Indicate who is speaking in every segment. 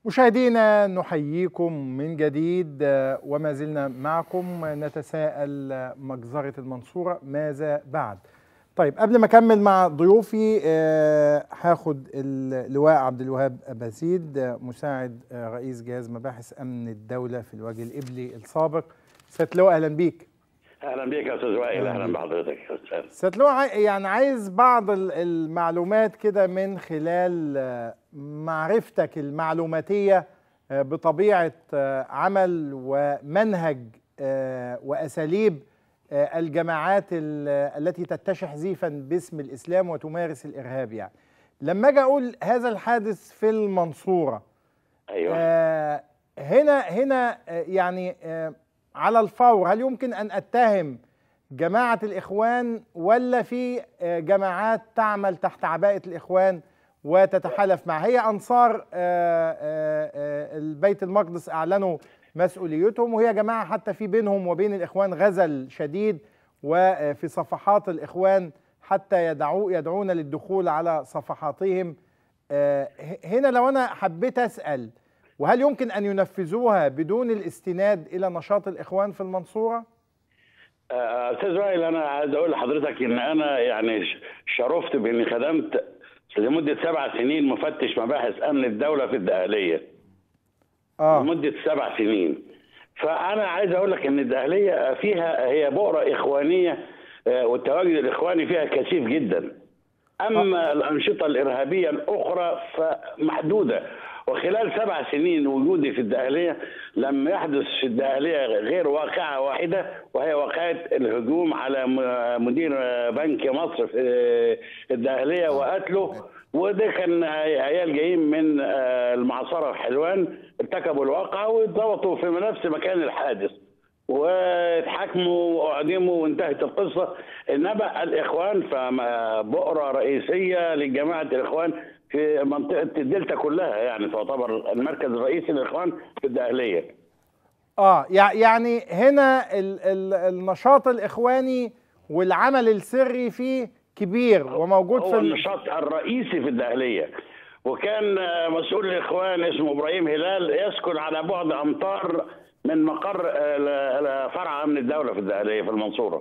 Speaker 1: مشاهدينا نحييكم من جديد وما زلنا معكم نتساءل مجزرة المنصورة ماذا بعد طيب قبل ما اكمل مع ضيوفي هاخد اللواء عبد الوهاب اباسيد مساعد رئيس جهاز مباحث امن الدوله في الوجه الابلي السابق سياده اللواء اهلا بيك
Speaker 2: اهلا بيك يا استاذ وائل اهلا بحضرتك يا استاذ
Speaker 1: سياده اللواء يعني عايز بعض المعلومات كده من خلال معرفتك المعلوماتيه بطبيعه عمل ومنهج واساليب الجماعات التي تتشح زيفا باسم الاسلام وتمارس الارهاب يعني لما اجي اقول هذا الحادث في المنصوره
Speaker 2: ايوه
Speaker 1: آه هنا هنا يعني آه على الفور هل يمكن ان اتهم جماعه الاخوان ولا في آه جماعات تعمل تحت عباءه الاخوان وتتحالف معها هي انصار البيت المقدس اعلنوا مسؤوليتهم وهي جماعه حتى في بينهم وبين الاخوان غزل شديد وفي صفحات الاخوان حتى يدعو يدعون للدخول على صفحاتهم هنا لو انا حبيت اسال وهل يمكن ان ينفذوها بدون الاستناد الى نشاط الاخوان في المنصوره؟
Speaker 2: استاذ وائل انا عايز اقول لحضرتك ان انا يعني شرفت باني خدمت لمده سبع سنين مفتش مباحث امن الدوله في الدقهليه.
Speaker 1: اه
Speaker 2: لمده سبع سنين. فانا عايز اقول لك ان الدقهليه فيها هي بؤره اخوانيه والتواجد الاخواني فيها كثيف جدا. اما الانشطه الارهابيه الاخرى فمحدوده وخلال سبع سنين وجودي في الدقهليه لم يحدث في الدقهليه غير واقعه واحده وهي واقعه الهجوم على مدير بنك مصر في الدقهليه وقتله وده كان عيال جايين من المعصره في حلوان ارتكبوا الواقعه واتضبطوا في نفس مكان الحادث واتحاكموا واعدموا وانتهت القصه انما الاخوان فبؤره رئيسيه لجماعه الاخوان في منطقه الدلتا كلها يعني تعتبر المركز الرئيسي للاخوان في الدقهليه.
Speaker 1: اه يعني هنا ال ال النشاط الاخواني والعمل السري فيه كبير وموجود
Speaker 2: هو
Speaker 1: في
Speaker 2: النشاط الرئيسي في الدقهليه وكان مسؤول الاخوان اسمه ابراهيم هلال يسكن على بعد امتار من مقر فرع امن الدوله في الدقهليه في المنصوره.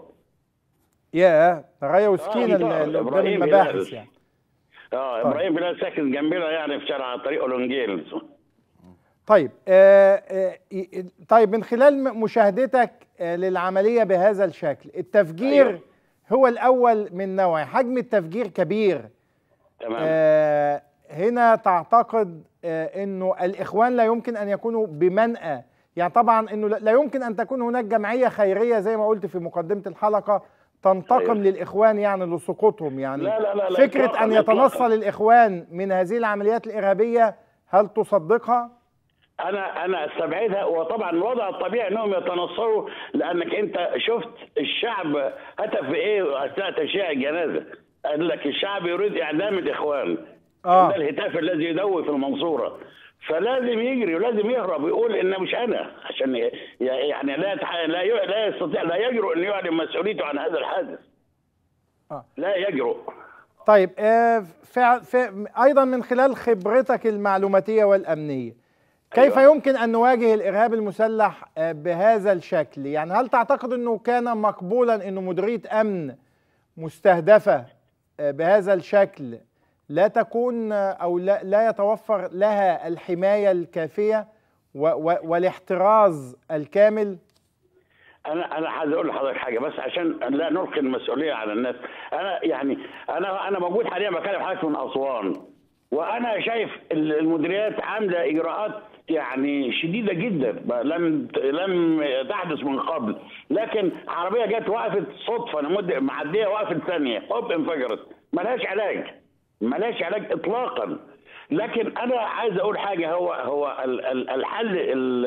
Speaker 1: يا غايه وسكينه اللي قدام المباحث يعني.
Speaker 2: اه ابراهيم بلال ساكن جنبنا يعني في شارع طريق اولونجيل
Speaker 1: طيب آه آه طيب من خلال مشاهدتك آه للعمليه بهذا الشكل التفجير أيوه. هو الاول من نوعه حجم التفجير كبير
Speaker 2: تمام
Speaker 1: آه هنا تعتقد آه انه الاخوان لا يمكن ان يكونوا بمنأى يعني طبعا انه لا يمكن ان تكون هناك جمعيه خيريه زي ما قلت في مقدمه الحلقه تنتقم أيوة. للاخوان يعني لسقوطهم يعني
Speaker 2: لا لا لا
Speaker 1: فكره لا ان يتنصل الاخوان من هذه العمليات الارهابيه هل تصدقها؟
Speaker 2: انا انا استبعدها وطبعا الوضع الطبيعي انهم يتنصروا لانك انت شفت الشعب هتف بايه اثناء تشييع الجنازه قال لك الشعب يريد اعدام الاخوان
Speaker 1: آه.
Speaker 2: ده الهتاف الذي يدوي في المنصوره فلازم يجري ولازم يهرب ويقول ان مش انا عشان يعني لا لا لا يستطيع لا يجرؤ ان يعلن مسؤوليته عن هذا الحادث.
Speaker 1: آه.
Speaker 2: لا يجرؤ.
Speaker 1: طيب آه فع فع ايضا من خلال خبرتك المعلوماتيه والامنيه كيف أيوة. يمكن ان نواجه الارهاب المسلح آه بهذا الشكل؟ يعني هل تعتقد انه كان مقبولا انه مديريه امن مستهدفه آه بهذا الشكل لا تكون او لا, لا يتوفر لها الحمايه الكافيه و و والاحتراز الكامل
Speaker 2: انا انا عايز اقول لحضرتك حاجه بس عشان لا نلقي المسؤوليه على الناس انا يعني انا انا موجود حاليا بكلم حضرتك من اسوان وانا شايف المديريات عامله اجراءات يعني شديده جدا لم لم تحدث من قبل لكن عربيه جت وقفت صدفه لمده معديه وقفت ثانيه هوب انفجرت ملهاش علاج ملاش علاج اطلاقا لكن انا عايز اقول حاجه هو هو الحل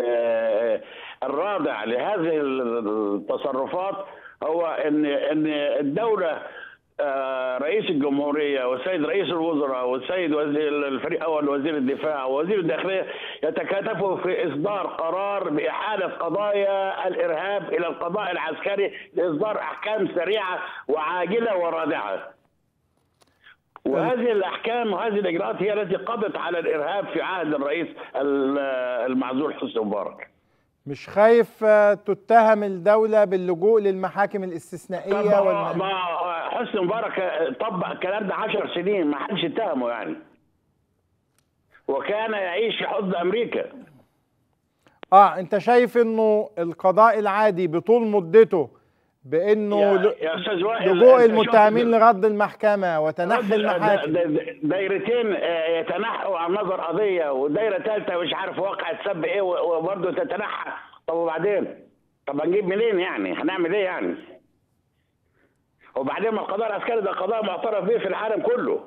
Speaker 2: الرادع لهذه التصرفات هو ان ان الدوله رئيس الجمهوريه والسيد رئيس الوزراء والسيد وزير الفريق اول وزير الدفاع ووزير الداخليه يتكاتفوا في اصدار قرار باحاله قضايا الارهاب الى القضاء العسكري لاصدار احكام سريعه وعاجله ورادعه. وهذه الاحكام وهذه الاجراءات هي التي قضت على الارهاب في عهد الرئيس ال- المعزول حسني مبارك
Speaker 1: مش خايف آه، تتهم الدولة باللجوء للمحاكم الاستثنائية
Speaker 2: طب
Speaker 1: والم...
Speaker 2: ما حسني مبارك طبق الكلام ده 10 سنين ما حدش اتهمه يعني وكان يعيش في حضن امريكا
Speaker 1: اه انت شايف انه القضاء العادي بطول مدته بانه
Speaker 2: يا,
Speaker 1: ل-
Speaker 2: يا استاذ وائل
Speaker 1: لجوء
Speaker 2: أنت
Speaker 1: المتهمين
Speaker 2: شفت-
Speaker 1: لرد المحكمة وتنحي
Speaker 2: دا-
Speaker 1: المحاكم
Speaker 2: دا- دا- دايرتين آه، يتنحوا عن نظر قضيه ودايره ثالثه مش عارف واقع تسب ايه و- وبرضه تتنحى طب وبعدين؟ طب هنجيب منين يعني؟ هنعمل ايه يعني؟ وبعدين ما القضاء العسكري ده قضاء معترف به في العالم كله.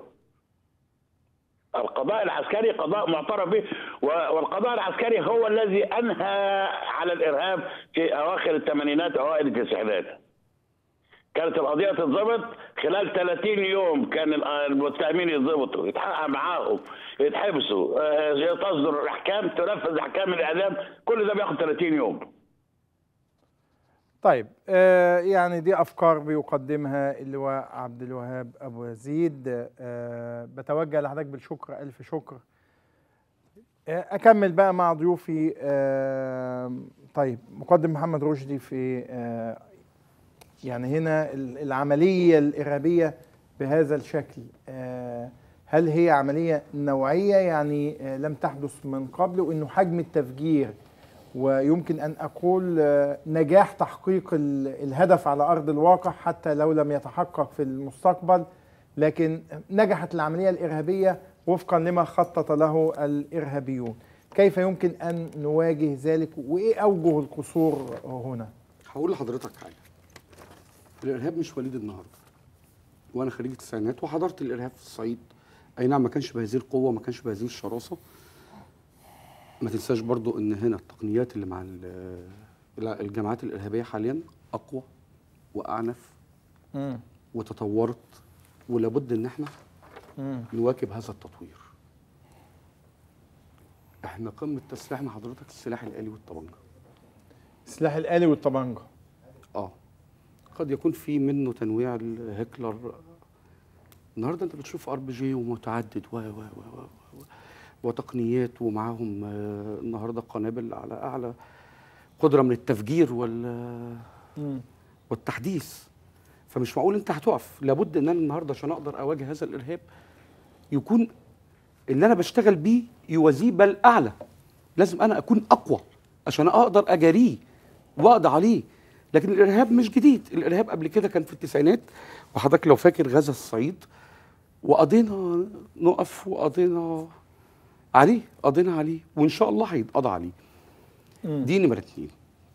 Speaker 2: القضاء العسكري قضاء معترف به و- والقضاء العسكري هو الذي انهى على الارهاب في اواخر الثمانينات اوائل التسعينات. كانت القضية تتضبط خلال 30 يوم كان ال- المتهمين يتضبطوا يتحقق معاهم يتحبسوا آه، تصدر احكام تنفذ احكام الاعدام كل ده بياخد 30 يوم
Speaker 1: طيب آه يعني دي افكار بيقدمها اللواء عبد الوهاب ابو يزيد آه بتوجه لحضرتك بالشكر الف شكر آه اكمل بقى مع ضيوفي آه طيب مقدم محمد رشدي في آه يعني هنا ال- العمليه الارهابيه بهذا الشكل آه هل هي عمليه نوعيه يعني آه لم تحدث من قبل وانه حجم التفجير ويمكن ان اقول آه، نجاح تحقيق ال- الهدف على ارض الواقع حتى لو لم يتحقق في المستقبل لكن نجحت العمليه الارهابيه وفقا لما خطط له الارهابيون كيف يمكن ان نواجه ذلك وايه اوجه القصور هنا
Speaker 3: هقول لحضرتك حاجه الارهاب مش وليد النهارده وانا خريج التسعينات وحضرت الارهاب في الصعيد اي نعم ما كانش بهذه القوه ما كانش بهذه الشراسه ما تنساش برضو ان هنا التقنيات اللي مع ال- ال- الجامعات الارهابيه حاليا اقوى واعنف
Speaker 1: مم.
Speaker 3: وتطورت ولابد ان احنا
Speaker 1: مم.
Speaker 3: نواكب هذا التطوير احنا قمه تسليحنا حضرتك السلاح الالي والطبنجه
Speaker 1: السلاح الالي والطبنجه
Speaker 3: اه قد يكون في منه تنويع الهكلر النهارده انت بتشوف ار بي جي ومتعدد و و و و و وتقنيات ومعاهم آه، النهارده قنابل على اعلى قدره من التفجير وال
Speaker 1: مم.
Speaker 3: والتحديث فمش معقول انت هتقف لابد ان انا النهارده عشان اقدر اواجه هذا الارهاب يكون اللي انا بشتغل بيه يوازيه بل اعلى لازم انا اكون اقوى عشان اقدر اجاريه واقضي عليه لكن الارهاب مش جديد الارهاب قبل كده كان في التسعينات وحضرتك لو فاكر غزا الصعيد وقضينا نقف وقضينا عليه قضينا عليه وان شاء الله هيتقضى عليه
Speaker 1: مم.
Speaker 3: دي نمره اتنين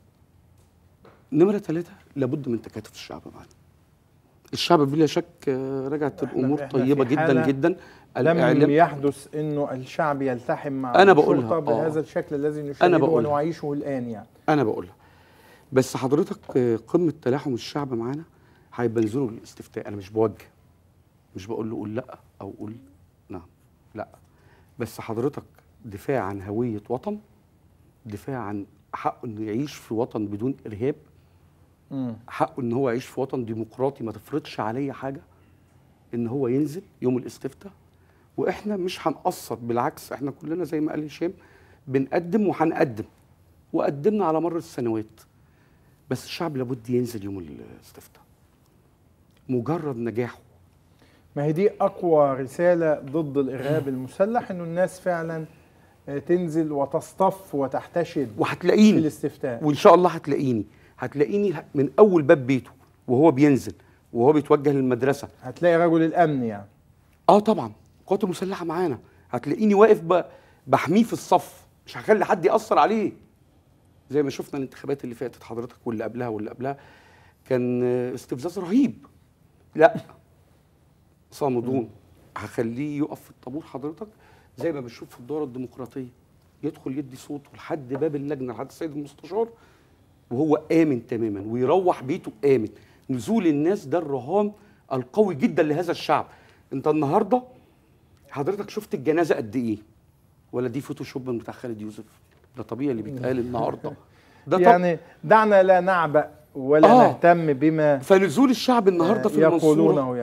Speaker 3: نمره ثلاثه لابد من تكاتف الشعب معانا الشعب بلا شك آه، رجعت
Speaker 1: إحنا-
Speaker 3: الامور
Speaker 1: إحنا
Speaker 3: طيبه
Speaker 1: في
Speaker 3: جدا
Speaker 1: حالة
Speaker 3: جدا
Speaker 1: لم
Speaker 3: الإعلام-
Speaker 1: يحدث انه الشعب يلتحم مع
Speaker 3: أنا
Speaker 1: الشرطه
Speaker 3: بقولها، آه.
Speaker 1: بهذا الشكل الذي نشاهده
Speaker 3: بقولها.
Speaker 1: ونعيشه الان يعني
Speaker 3: انا بقولها بس حضرتك آه، قمه تلاحم الشعب معانا هيبقى نزوله للاستفتاء انا مش بوجه مش بقول له قول لا او قول نعم لا بس حضرتك دفاع عن هويه وطن دفاع عن حقه انه يعيش في وطن بدون ارهاب
Speaker 1: مم.
Speaker 3: حقه ان هو يعيش في وطن ديمقراطي ما تفرضش عليه حاجه ان هو ينزل يوم الاستفتاء واحنا مش هنقصر بالعكس احنا كلنا زي ما قال هشام بنقدم وهنقدم وقدمنا على مر السنوات بس الشعب لابد ينزل يوم الاستفتاء مجرد نجاحه
Speaker 1: ما هي دي اقوى رساله ضد الارهاب المسلح انه الناس فعلا آه، تنزل وتصطف وتحتشد في
Speaker 3: وهتلاقيني
Speaker 1: الاستفتاء
Speaker 3: وان شاء الله هتلاقيني هتلاقيني من اول باب بيته وهو بينزل وهو بيتوجه للمدرسه
Speaker 1: هتلاقي رجل الامن يعني
Speaker 3: اه طبعا القوات المسلحه معانا هتلاقيني واقف ب- بحميه في الصف مش هخلي حد ياثر عليه زي ما شفنا الانتخابات اللي فاتت حضرتك واللي قبلها واللي قبلها كان آه، استفزاز رهيب لا صامدون هخليه يقف في الطابور حضرتك زي ما بنشوف في الدوره الديمقراطيه يدخل يدي صوته لحد باب اللجنه لحد السيد المستشار وهو امن تماما ويروح بيته امن نزول الناس ده الرهان القوي جدا لهذا الشعب انت النهارده حضرتك شفت الجنازه قد ايه ولا دي فوتوشوب من بتاع خالد يوسف ده طبيعي اللي بيتقال النهارده ده طب
Speaker 1: يعني دعنا لا نعبأ ولا
Speaker 3: آه.
Speaker 1: نهتم بما
Speaker 3: فنزول الشعب النهارده في المنصوره
Speaker 1: يقولونه يعني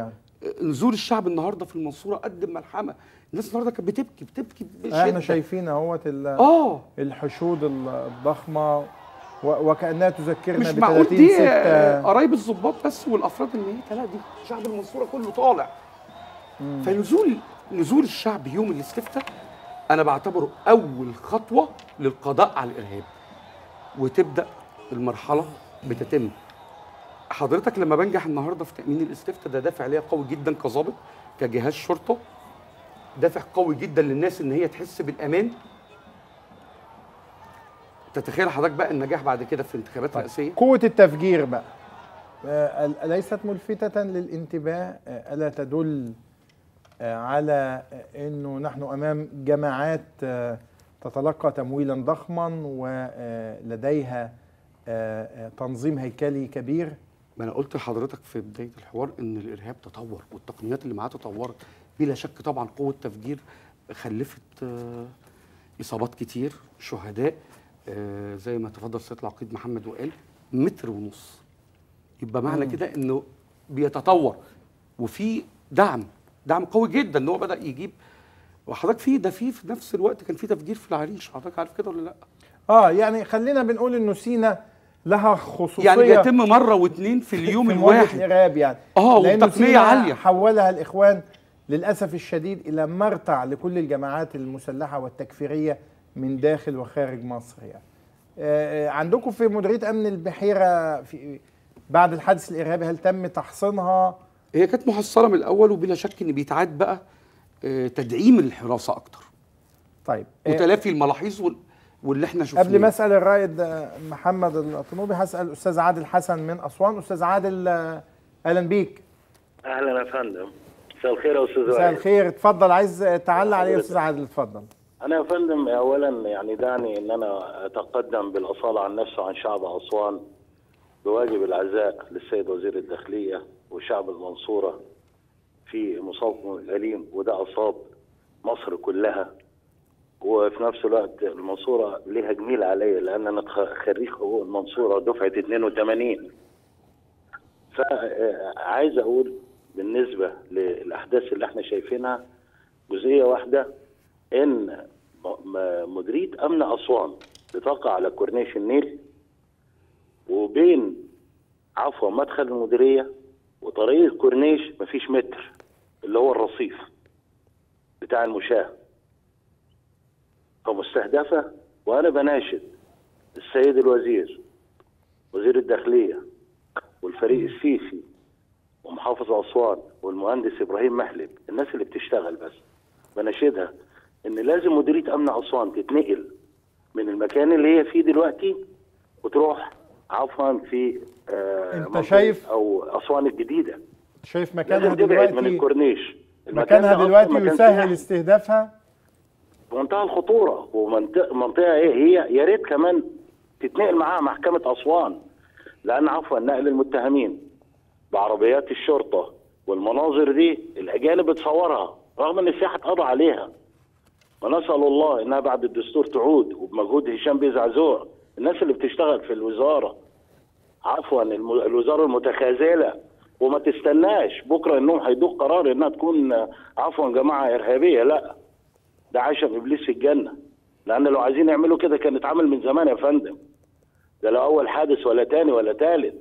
Speaker 3: نزول الشعب النهارده في المنصوره قدم ملحمه الناس النهارده كانت بتبكي بتبكي بشده
Speaker 1: احنا شايفين اهوت ال-
Speaker 3: اه
Speaker 1: الحشود ال- الضخمه و- وكانها تذكرنا
Speaker 3: مش
Speaker 1: ب
Speaker 3: معقول
Speaker 1: 30
Speaker 3: دي آه،
Speaker 1: 6
Speaker 3: قرايب الضباط بس والافراد الميته لا دي شعب المنصوره كله طالع فنزول نزول الشعب يوم الاستفتاء انا بعتبره اول خطوه للقضاء على الارهاب وتبدا المرحله بتتم حضرتك لما بنجح النهارده في تامين الاستفتاء ده دافع ليا قوي جدا كظابط كجهاز شرطه دافع قوي جدا للناس ان هي تحس بالامان تتخيل حضرتك بقى النجاح بعد كده في انتخابات رئاسيه
Speaker 1: قوه التفجير بقى آه، ال- ليست ملفتة للانتباه آه، ألا تدل آه، على آه، أنه نحن أمام جماعات آه، تتلقى تمويلا ضخما ولديها آه، آه، تنظيم هيكلي كبير
Speaker 3: ما انا قلت لحضرتك في بدايه الحوار ان الارهاب تطور والتقنيات اللي معاه تطورت بلا شك طبعا قوه تفجير خلفت آه، اصابات كتير شهداء آه، زي ما تفضل سيد العقيد محمد وقال متر ونص يبقى معنى كده انه بيتطور وفي دعم دعم قوي جدا ان هو بدا يجيب وحضرتك في ده في في نفس الوقت كان في تفجير في العريش حضرتك عارف كده ولا لا؟
Speaker 1: اه يعني خلينا بنقول انه سينا لها خصوصيه
Speaker 3: يعني بيتم مره واثنين في اليوم
Speaker 1: في مواجهة
Speaker 3: الواحد
Speaker 1: الارهاب يعني
Speaker 3: آه،
Speaker 1: لأنه
Speaker 3: وتقنية
Speaker 1: سينا
Speaker 3: عالية.
Speaker 1: حولها الاخوان للاسف الشديد الى مرتع لكل الجماعات المسلحه والتكفيريه من داخل وخارج مصر يعني آه، آه، عندكم في مديريه امن البحيره في بعد الحادث الارهابي هل تم تحصينها
Speaker 3: هي كانت محصله من الاول وبلا شك ان بيتعاد بقى آه، تدعيم الحراسه اكتر
Speaker 1: طيب آه،
Speaker 3: وتلافي الملاحظ وال- واللي احنا شفناه
Speaker 1: قبل ما اسال الرائد آه، محمد الطنوبي هسال استاذ عادل حسن من اسوان استاذ عادل آه، اهلا بيك
Speaker 4: اهلا يا فندم مساء الخير يا استاذ
Speaker 1: مساء
Speaker 4: وائل
Speaker 1: الخير اتفضل عايز آه، تعلق عليه يا استاذ عادل اتفضل
Speaker 4: انا يا فندم اولا يعني دعني ان انا اتقدم بالاصاله عن نفسي وعن شعب اسوان بواجب العزاء للسيد وزير الداخليه وشعب المنصوره في مصابهم الاليم وده اصاب مصر كلها وفي نفس الوقت المنصوره ليها جميل عليا لان انا خ- خريج حقوق المنصوره دفعه 82 فعايز اقول بالنسبه للاحداث اللي احنا شايفينها جزئيه واحده ان م- م- مديريه امن اسوان بتقع على كورنيش النيل وبين عفوا مدخل المديريه وطريق الكورنيش مفيش متر اللي هو الرصيف بتاع المشاه فمستهدفه وانا بناشد السيد الوزير وزير الداخليه والفريق السيسي ومحافظ اسوان والمهندس ابراهيم محلب الناس اللي بتشتغل بس بناشدها ان لازم مديريه امن اسوان تتنقل من المكان اللي هي فيه دلوقتي وتروح عفوا في آه
Speaker 1: أنت
Speaker 4: منطقة
Speaker 1: شايف-
Speaker 4: او اسوان الجديده
Speaker 1: شايف مكانها
Speaker 4: لازم تبعد من
Speaker 1: دلوقتي
Speaker 4: الكورنيش المكان
Speaker 1: مكانها
Speaker 4: ده أصلاً
Speaker 1: دلوقتي
Speaker 4: مكان
Speaker 1: يسهل
Speaker 4: سياحي.
Speaker 1: استهدافها
Speaker 4: بمنتهى الخطوره ومنطقه منطقه ايه هي يا ريت كمان تتنقل معاها محكمه اسوان لان عفوا نقل المتهمين بعربيات الشرطه والمناظر دي الاجانب بتصورها رغم ان السياحه اتقضى عليها ونسال الله انها بعد الدستور تعود وبمجهود هشام بيه زعزوع الناس اللي بتشتغل في الوزاره عفوا الم- الوزاره المتخاذله وما تستناش بكره انهم هيدوق قرار انها تكون آه، عفوا جماعه ارهابيه لا ده عشم ابليس في الجنه لان لو عايزين يعملوا كده كان اتعمل من زمان يا فندم ده لا اول حادث ولا تاني ولا تالت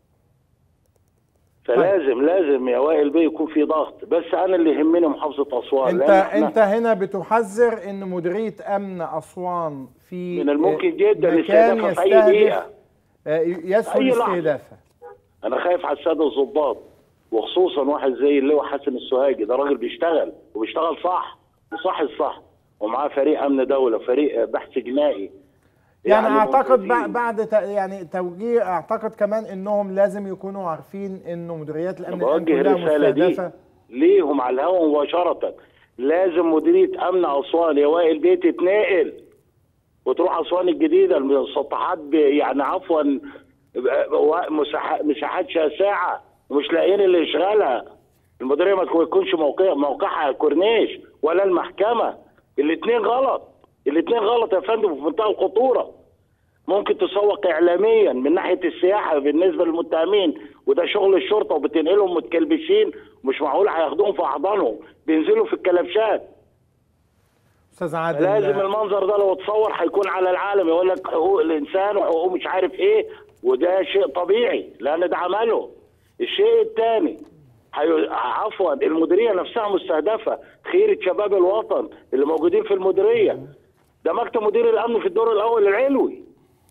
Speaker 4: فلازم لازم يا وائل بيه يكون في ضغط بس انا اللي يهمني محافظه اسوان
Speaker 1: انت
Speaker 4: لأن إحنا
Speaker 1: انت هنا بتحذر ان مديريه امن اسوان في
Speaker 4: من الممكن جدا
Speaker 1: مكان
Speaker 4: الاستهدافها في اي
Speaker 1: يستهدف
Speaker 4: دقيقه
Speaker 1: آه، يسهل
Speaker 4: أي لحظة.
Speaker 1: استهدافها
Speaker 4: انا خايف على الساده الضباط وخصوصا واحد زي اللواء حسن السوهاجي ده راجل بيشتغل وبيشتغل صح وصح الصح ومعاه فريق امن دوله فريق بحث جنائي
Speaker 1: يعني, اعتقد
Speaker 4: موجودين.
Speaker 1: بع- بعد ت- يعني توجيه اعتقد كمان انهم لازم يكونوا عارفين انه مديريات الامن الآن
Speaker 4: بوجه
Speaker 1: كلها
Speaker 4: الرساله دي
Speaker 1: مستهدفه
Speaker 4: ليهم على الهواء مباشره لازم مديريه امن اسوان يا وائل بيه تتنقل وتروح اسوان الجديده المسطحات ب- يعني عفوا ب- مساحات مساحات شاسعه ومش لاقيين اللي يشغلها المديريه ما تكون- يكونش موقع موقعها الكورنيش ولا المحكمه الاثنين غلط الاثنين غلط يا فندم في منتهى الخطوره ممكن تسوق اعلاميا من ناحيه السياحه بالنسبه للمتهمين وده شغل الشرطه وبتنقلهم متكلبشين مش معقول هياخدوهم في احضانهم بينزلوا في الكلبشات
Speaker 1: استاذ عادل
Speaker 4: لازم المنظر ده لو اتصور هيكون على العالم يقول لك حقوق الانسان وحقوق مش عارف ايه وده شيء طبيعي لان ده عمله الشيء الثاني هي- عفوا المديريه نفسها مستهدفه خيره شباب الوطن اللي موجودين في المديريه ده مكتب مدير الامن في الدور الاول العلوي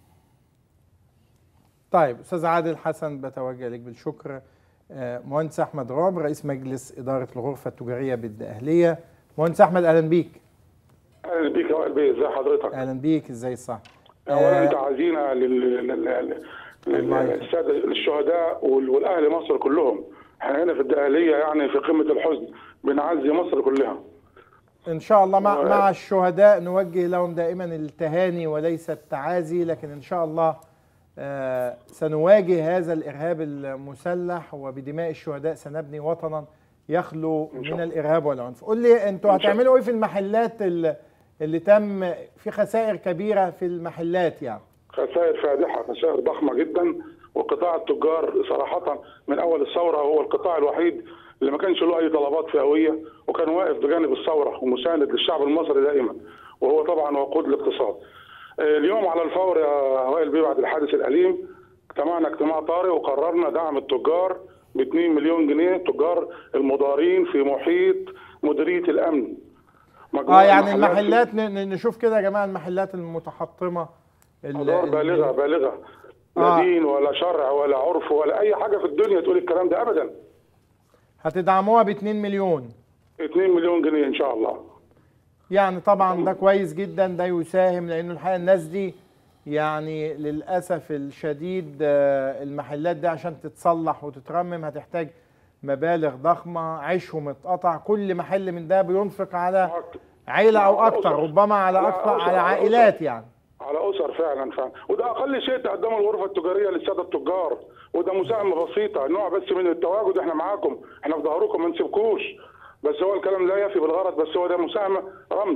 Speaker 1: طيب استاذ عادل حسن بتوجه لك بالشكر آه، مهندس احمد رعب رئيس مجلس اداره الغرفه التجاريه بالدقهليه مهندس احمد اهلا بيك
Speaker 5: اهلا بيك يا وائل بيه ازي حضرتك؟
Speaker 1: اهلا بيك ازاي صح
Speaker 5: اولا انت عايزينا لل- لل- لل-
Speaker 1: الله
Speaker 5: لل-
Speaker 1: يكرمك.
Speaker 5: للساده الشهداء وال- والاهل مصر كلهم احنا هنا في الدقهليه يعني في قمه الحزن بنعزي مصر كلها
Speaker 1: ان شاء الله مع, مع الشهداء نوجه لهم دائما التهاني وليس التعازي لكن ان شاء الله آه، سنواجه هذا الارهاب المسلح وبدماء الشهداء سنبني وطنا يخلو من الارهاب والعنف قول لي انتوا هتعملوا ايه في المحلات اللي, اللي تم في خسائر كبيره في المحلات يعني
Speaker 5: خسائر فادحه خسائر ضخمه جدا وقطاع التجار صراحه من اول الثوره هو القطاع الوحيد اللي ما كانش له اي طلبات فئويه وكان واقف بجانب الثوره ومساند للشعب المصري دائما وهو طبعا وقود الاقتصاد. آه، اليوم على الفور يا وائل بيه بعد الحادث الاليم اجتمعنا اجتماع طارئ وقررنا دعم التجار ب 2 مليون جنيه تجار المضارين في محيط مديريه الامن. مجموعة
Speaker 1: اه يعني المحلات ن- ن- نشوف كده يا جماعه المحلات المتحطمه ال-
Speaker 5: أدوار
Speaker 1: ال-
Speaker 5: بالغه بالغه لا
Speaker 1: آه.
Speaker 5: دين ولا شرع ولا عرف ولا اي حاجه في الدنيا تقول الكلام ده ابدا
Speaker 1: هتدعموها ب 2 مليون
Speaker 5: 2 مليون جنيه ان شاء الله
Speaker 1: يعني طبعا ده كويس جدا ده يساهم لانه الحقيقه الناس دي يعني للاسف الشديد آه، المحلات دي عشان تتصلح وتترمم هتحتاج مبالغ ضخمه عيشهم اتقطع كل محل من ده بينفق على عيله او
Speaker 5: على
Speaker 1: اكتر
Speaker 5: أسر.
Speaker 1: ربما على
Speaker 5: على
Speaker 1: اكتر
Speaker 5: أسر،
Speaker 1: على
Speaker 5: على
Speaker 1: عائلات
Speaker 5: أسر.
Speaker 1: يعني
Speaker 5: على اسر فعلا فعلا وده اقل شيء تقدمه الغرفه التجاريه للساده التجار وده مساهمه بسيطه نوع بس من التواجد احنا معاكم احنا في ظهركم ما نسيبكوش بس هو الكلام لا يفي بالغرض بس هو ده مساهمه رمز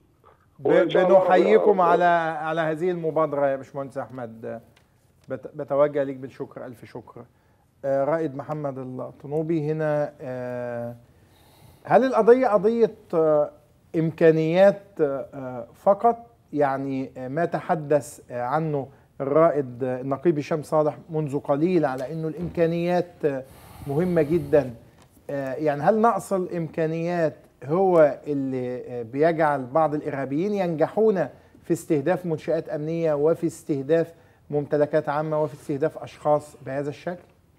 Speaker 5: وإن
Speaker 1: ب-
Speaker 5: شاء الله
Speaker 1: بنحييكم
Speaker 5: ربنا-
Speaker 1: على على هذه المبادره يا باشمهندس احمد آه، بت- بتوجه ليك بالشكر الف شكر آه، رائد محمد الطنوبي هنا آه، هل القضيه قضيه آه، امكانيات آه، فقط يعني آه، ما تحدث آه، عنه الرائد آه، النقيب هشام صالح منذ قليل على انه الامكانيات آه، مهمه جدا آه، يعني هل نقص الامكانيات هو اللي آه، بيجعل بعض الارهابيين ينجحون في استهداف منشات امنيه وفي استهداف ممتلكات عامه وفي استهداف اشخاص بهذا الشكل؟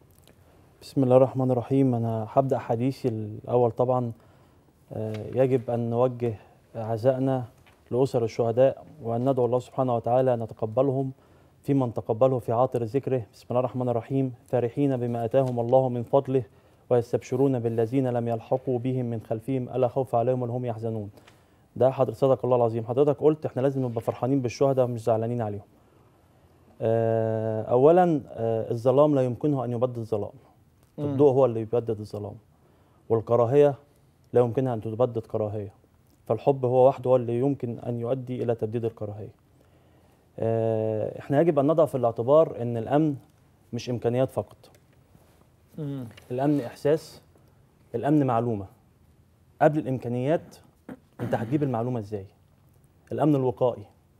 Speaker 6: بسم الله الرحمن الرحيم أنا هبدأ حديثي الأول طبعا آه، يجب أن نوجه عزائنا لأسر الشهداء وأن ندعو الله سبحانه وتعالى أن يتقبلهم فيمن تقبله في عاطر ذكره بسم الله الرحمن الرحيم فرحين بما آتاهم الله من فضله ويستبشرون بالذين لم يلحقوا بهم من خلفهم ألا خوف عليهم ولا هم يحزنون ده حضر صدق الله العظيم حضرتك قلت احنا لازم نبقى فرحانين بالشهداء مش زعلانين عليهم آه، أولا آه، الظلام لا يمكنه أن يبدد الظلام الضوء هو اللي بيبدد الظلام والكراهية لا يمكنها أن تبدد كراهية فالحب هو وحده هو اللي يمكن أن يؤدي إلى تبديد الكراهية آه، احنا يجب أن نضع في الاعتبار أن الأمن مش إمكانيات فقط الأمن إحساس الأمن معلومة قبل الإمكانيات أنت هتجيب المعلومة إزاي الأمن الوقائي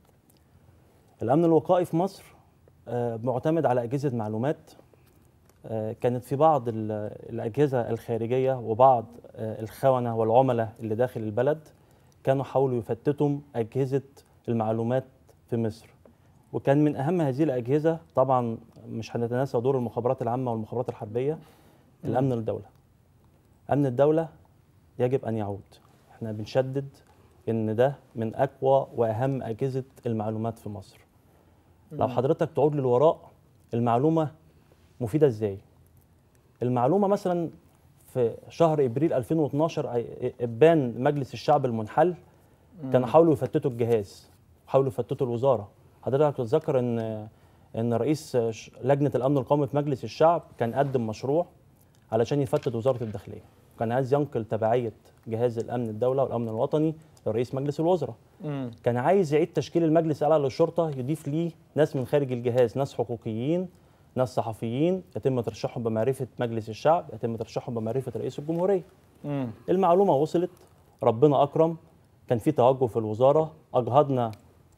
Speaker 6: الأمن الوقائي في مصر آه، معتمد على أجهزة معلومات آه، كانت في بعض ال- الأجهزة الخارجية وبعض آه، الخونة والعملاء اللي داخل البلد كانوا حاولوا يفتتوا أجهزة المعلومات في مصر وكان من أهم هذه الأجهزة طبعا مش هنتناسى دور المخابرات العامة والمخابرات الحربية الأمن الدولة أمن الدولة يجب أن يعود احنا بنشدد إن ده من أقوى وأهم أجهزة المعلومات في مصر لو حضرتك تعود للوراء المعلومة مفيدة ازاي؟ المعلومة مثلا في شهر ابريل 2012 أي- ابان مجلس الشعب المنحل كانوا حاولوا يفتتوا الجهاز حاولوا يفتتوا الوزارة حضرتك تتذكر ان ان رئيس ش- لجنة الامن القومي في مجلس الشعب كان قدم مشروع علشان يفتت وزاره الداخليه كان عايز ينقل تبعيه جهاز الامن الدوله والامن الوطني لرئيس مجلس الوزراء
Speaker 1: مم.
Speaker 6: كان عايز يعيد تشكيل المجلس الاعلى للشرطه يضيف ليه ناس من خارج الجهاز ناس حقوقيين ناس صحفيين يتم ترشيحهم بمعرفه مجلس الشعب يتم ترشيحهم بمعرفه رئيس الجمهوريه
Speaker 1: مم.
Speaker 6: المعلومه وصلت ربنا اكرم كان في توجه في الوزاره اجهضنا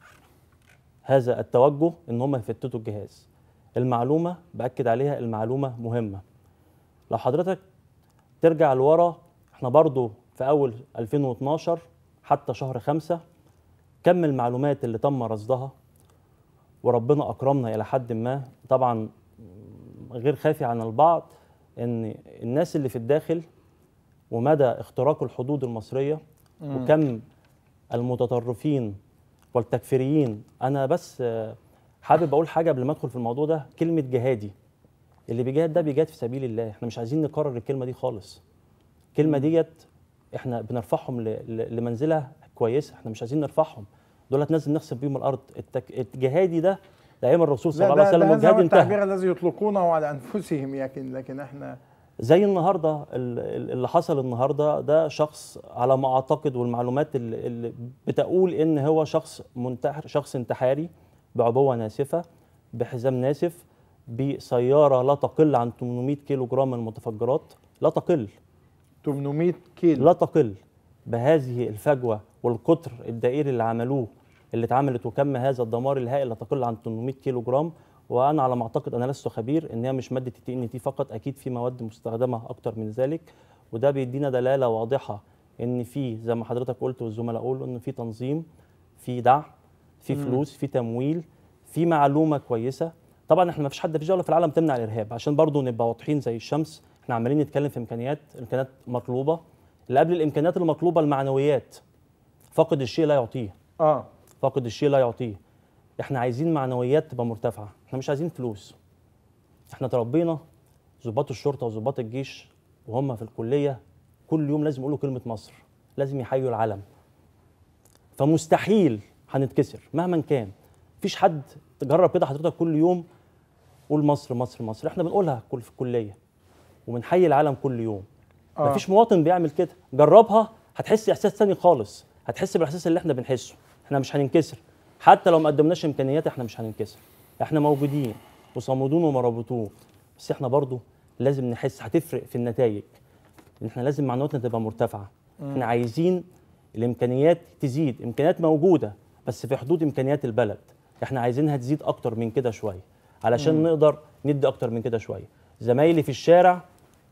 Speaker 6: هذا التوجه ان هم يفتتوا الجهاز المعلومه باكد عليها المعلومه مهمه لو حضرتك ترجع لورا احنا برضو في اول 2012 حتى شهر خمسة كم المعلومات اللي تم رصدها وربنا اكرمنا الى حد ما طبعا غير خافي عن البعض ان الناس اللي في الداخل ومدى اختراق الحدود المصريه وكم المتطرفين والتكفيريين انا بس آه، حابب اقول حاجه قبل ما ادخل في الموضوع ده كلمه جهادي اللي بيجاهد ده بيجاهد في سبيل الله احنا مش عايزين نكرر الكلمه دي خالص الكلمه ديت احنا بنرفعهم ل- ل- لمنزله كويسه احنا مش عايزين نرفعهم دولت لازم نخسف بيهم الارض التك... الجهادي ده ده ايام الرسول صلى
Speaker 1: لا
Speaker 6: الله
Speaker 1: ده,
Speaker 6: عليه
Speaker 1: ده
Speaker 6: وسلم
Speaker 1: هذا هو
Speaker 6: والجهاد انتهى
Speaker 1: التعبير الذي يطلقونه على انفسهم لكن لكن احنا
Speaker 6: زي النهارده ال- ال- اللي حصل النهارده ده شخص على ما اعتقد والمعلومات اللي اللي بتقول ان هو شخص منتحر شخص انتحاري بعبوه ناسفه بحزام ناسف بسياره لا تقل عن 800 كيلو جرام من المتفجرات لا تقل
Speaker 1: 800 كيلو
Speaker 6: لا تقل بهذه الفجوه والقطر الدائري اللي عملوه اللي اتعملت وكم هذا الدمار الهائل لا تقل عن 800 كيلو جرام وانا على ما اعتقد انا لست خبير ان هي مش ماده التي ان تي فقط اكيد في مواد مستخدمه اكتر من ذلك وده بيدينا دلاله واضحه ان في زي ما حضرتك قلت والزملاء قولوا ان في تنظيم في دعم في فلوس في تمويل في معلومه كويسه طبعا احنا ما فيش حد في دوله في العالم تمنع الارهاب عشان برضو نبقى واضحين زي الشمس احنا عمالين نتكلم في امكانيات امكانيات مطلوبه اللي قبل الامكانيات المطلوبه المعنويات فاقد الشيء لا يعطيه
Speaker 1: اه
Speaker 6: فاقد الشيء لا يعطيه احنا عايزين معنويات تبقى مرتفعه احنا مش عايزين فلوس احنا تربينا ضباط الشرطه وضباط الجيش وهم في الكليه كل يوم لازم يقولوا كلمه مصر لازم يحيوا العلم فمستحيل هنتكسر مهما كان مفيش حد تجرب كده حضرتك كل يوم قول مصر مصر مصر احنا بنقولها كل في الكليه وبنحيي العالم كل يوم
Speaker 1: آه.
Speaker 6: مفيش مواطن بيعمل كده جربها هتحس احساس تاني خالص هتحس بالاحساس اللي احنا بنحسه احنا مش هننكسر حتى لو ما قدمناش امكانيات احنا مش هننكسر احنا موجودين وصامدون ومرابطون بس احنا برضو لازم نحس هتفرق في النتائج ان احنا لازم معنوياتنا تبقى مرتفعه احنا عايزين الامكانيات تزيد امكانيات موجوده بس في حدود امكانيات البلد احنا عايزينها تزيد اكتر من كده شويه علشان نقدر ندي اكتر من كده شويه زمايلي في الشارع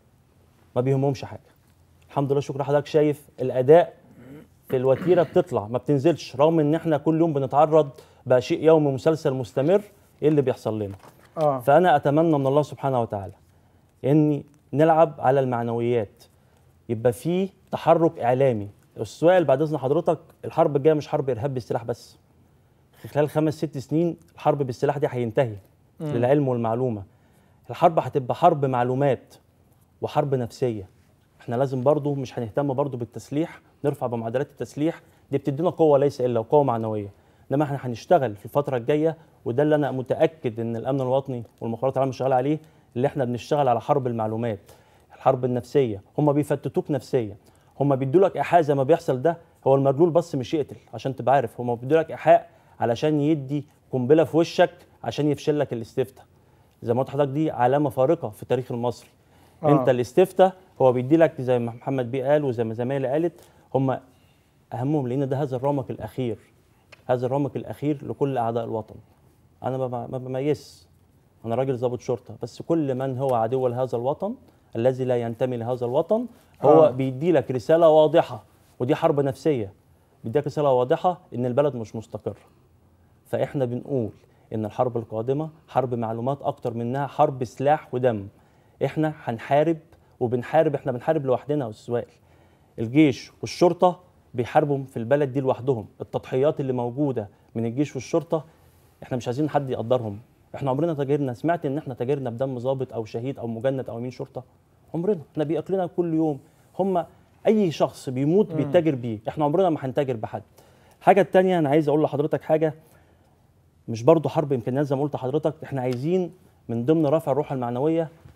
Speaker 6: ما بيهمهمش حاجه الحمد لله شكرا حضرتك شايف الاداء في الوتيره بتطلع ما بتنزلش رغم ان احنا كل يوم بنتعرض بقى شيء يومي مسلسل مستمر ايه اللي بيحصل لنا
Speaker 1: اه
Speaker 6: فانا اتمنى من الله سبحانه وتعالى اني نلعب على المعنويات يبقى في تحرك اعلامي السؤال بعد اذن حضرتك الحرب الجايه مش حرب ارهاب بالسلاح بس خلال خمس ست سنين الحرب بالسلاح دي هينتهي للعلم والمعلومه الحرب هتبقى حرب معلومات وحرب نفسيه احنا لازم برضو مش هنهتم برضو بالتسليح نرفع بمعدلات التسليح دي بتدينا قوه ليس الا قوه معنويه انما احنا هنشتغل في الفتره الجايه وده اللي انا متاكد ان الامن الوطني والمخابرات العامه شغاله عليه اللي احنا بنشتغل على حرب المعلومات الحرب النفسيه هم بيفتتوك نفسيا هم بيدوا لك ايحاء زي ما بيحصل ده هو المجلول بس مش يقتل عشان تبقى عارف هم بيدوا لك ايحاء علشان يدي قنبله في وشك عشان يفشل لك الاستفتاء زي ما قلت لحضرتك دي علامه فارقه في التاريخ المصري
Speaker 1: آه.
Speaker 6: آه. انت الاستفتاء هو بيدي لك زي ما محمد بيه قال وزي ما زمايلي قالت هم اهمهم لان ده هذا الرمق الاخير هذا الرمق الاخير لكل اعداء الوطن انا ما ب- ما بميز انا راجل ضابط شرطه بس كل من هو عدو لهذا الوطن الذي لا ينتمي لهذا الوطن هو
Speaker 1: آه.
Speaker 6: آه. بيدي لك رساله واضحه ودي حرب نفسيه بيديك رساله واضحه ان البلد مش مستقره فاحنا بنقول ان الحرب القادمه حرب معلومات اكتر منها حرب سلاح ودم احنا هنحارب وبنحارب احنا بنحارب لوحدنا يا استاذ وائل الجيش والشرطه بيحاربوا في البلد دي لوحدهم التضحيات اللي موجوده من الجيش والشرطه احنا مش عايزين حد يقدرهم احنا عمرنا تاجرنا سمعت ان احنا تاجرنا بدم ضابط او شهيد او مجند او امين شرطه عمرنا احنا بياكلنا كل يوم هم اي شخص بيموت بيتاجر بيه احنا عمرنا ما هنتاجر بحد الحاجه التانية انا عايز اقول لحضرتك حاجه مش برضو حرب امكانيات زي ما قلت لحضرتك احنا عايزين من ضمن رفع الروح المعنويه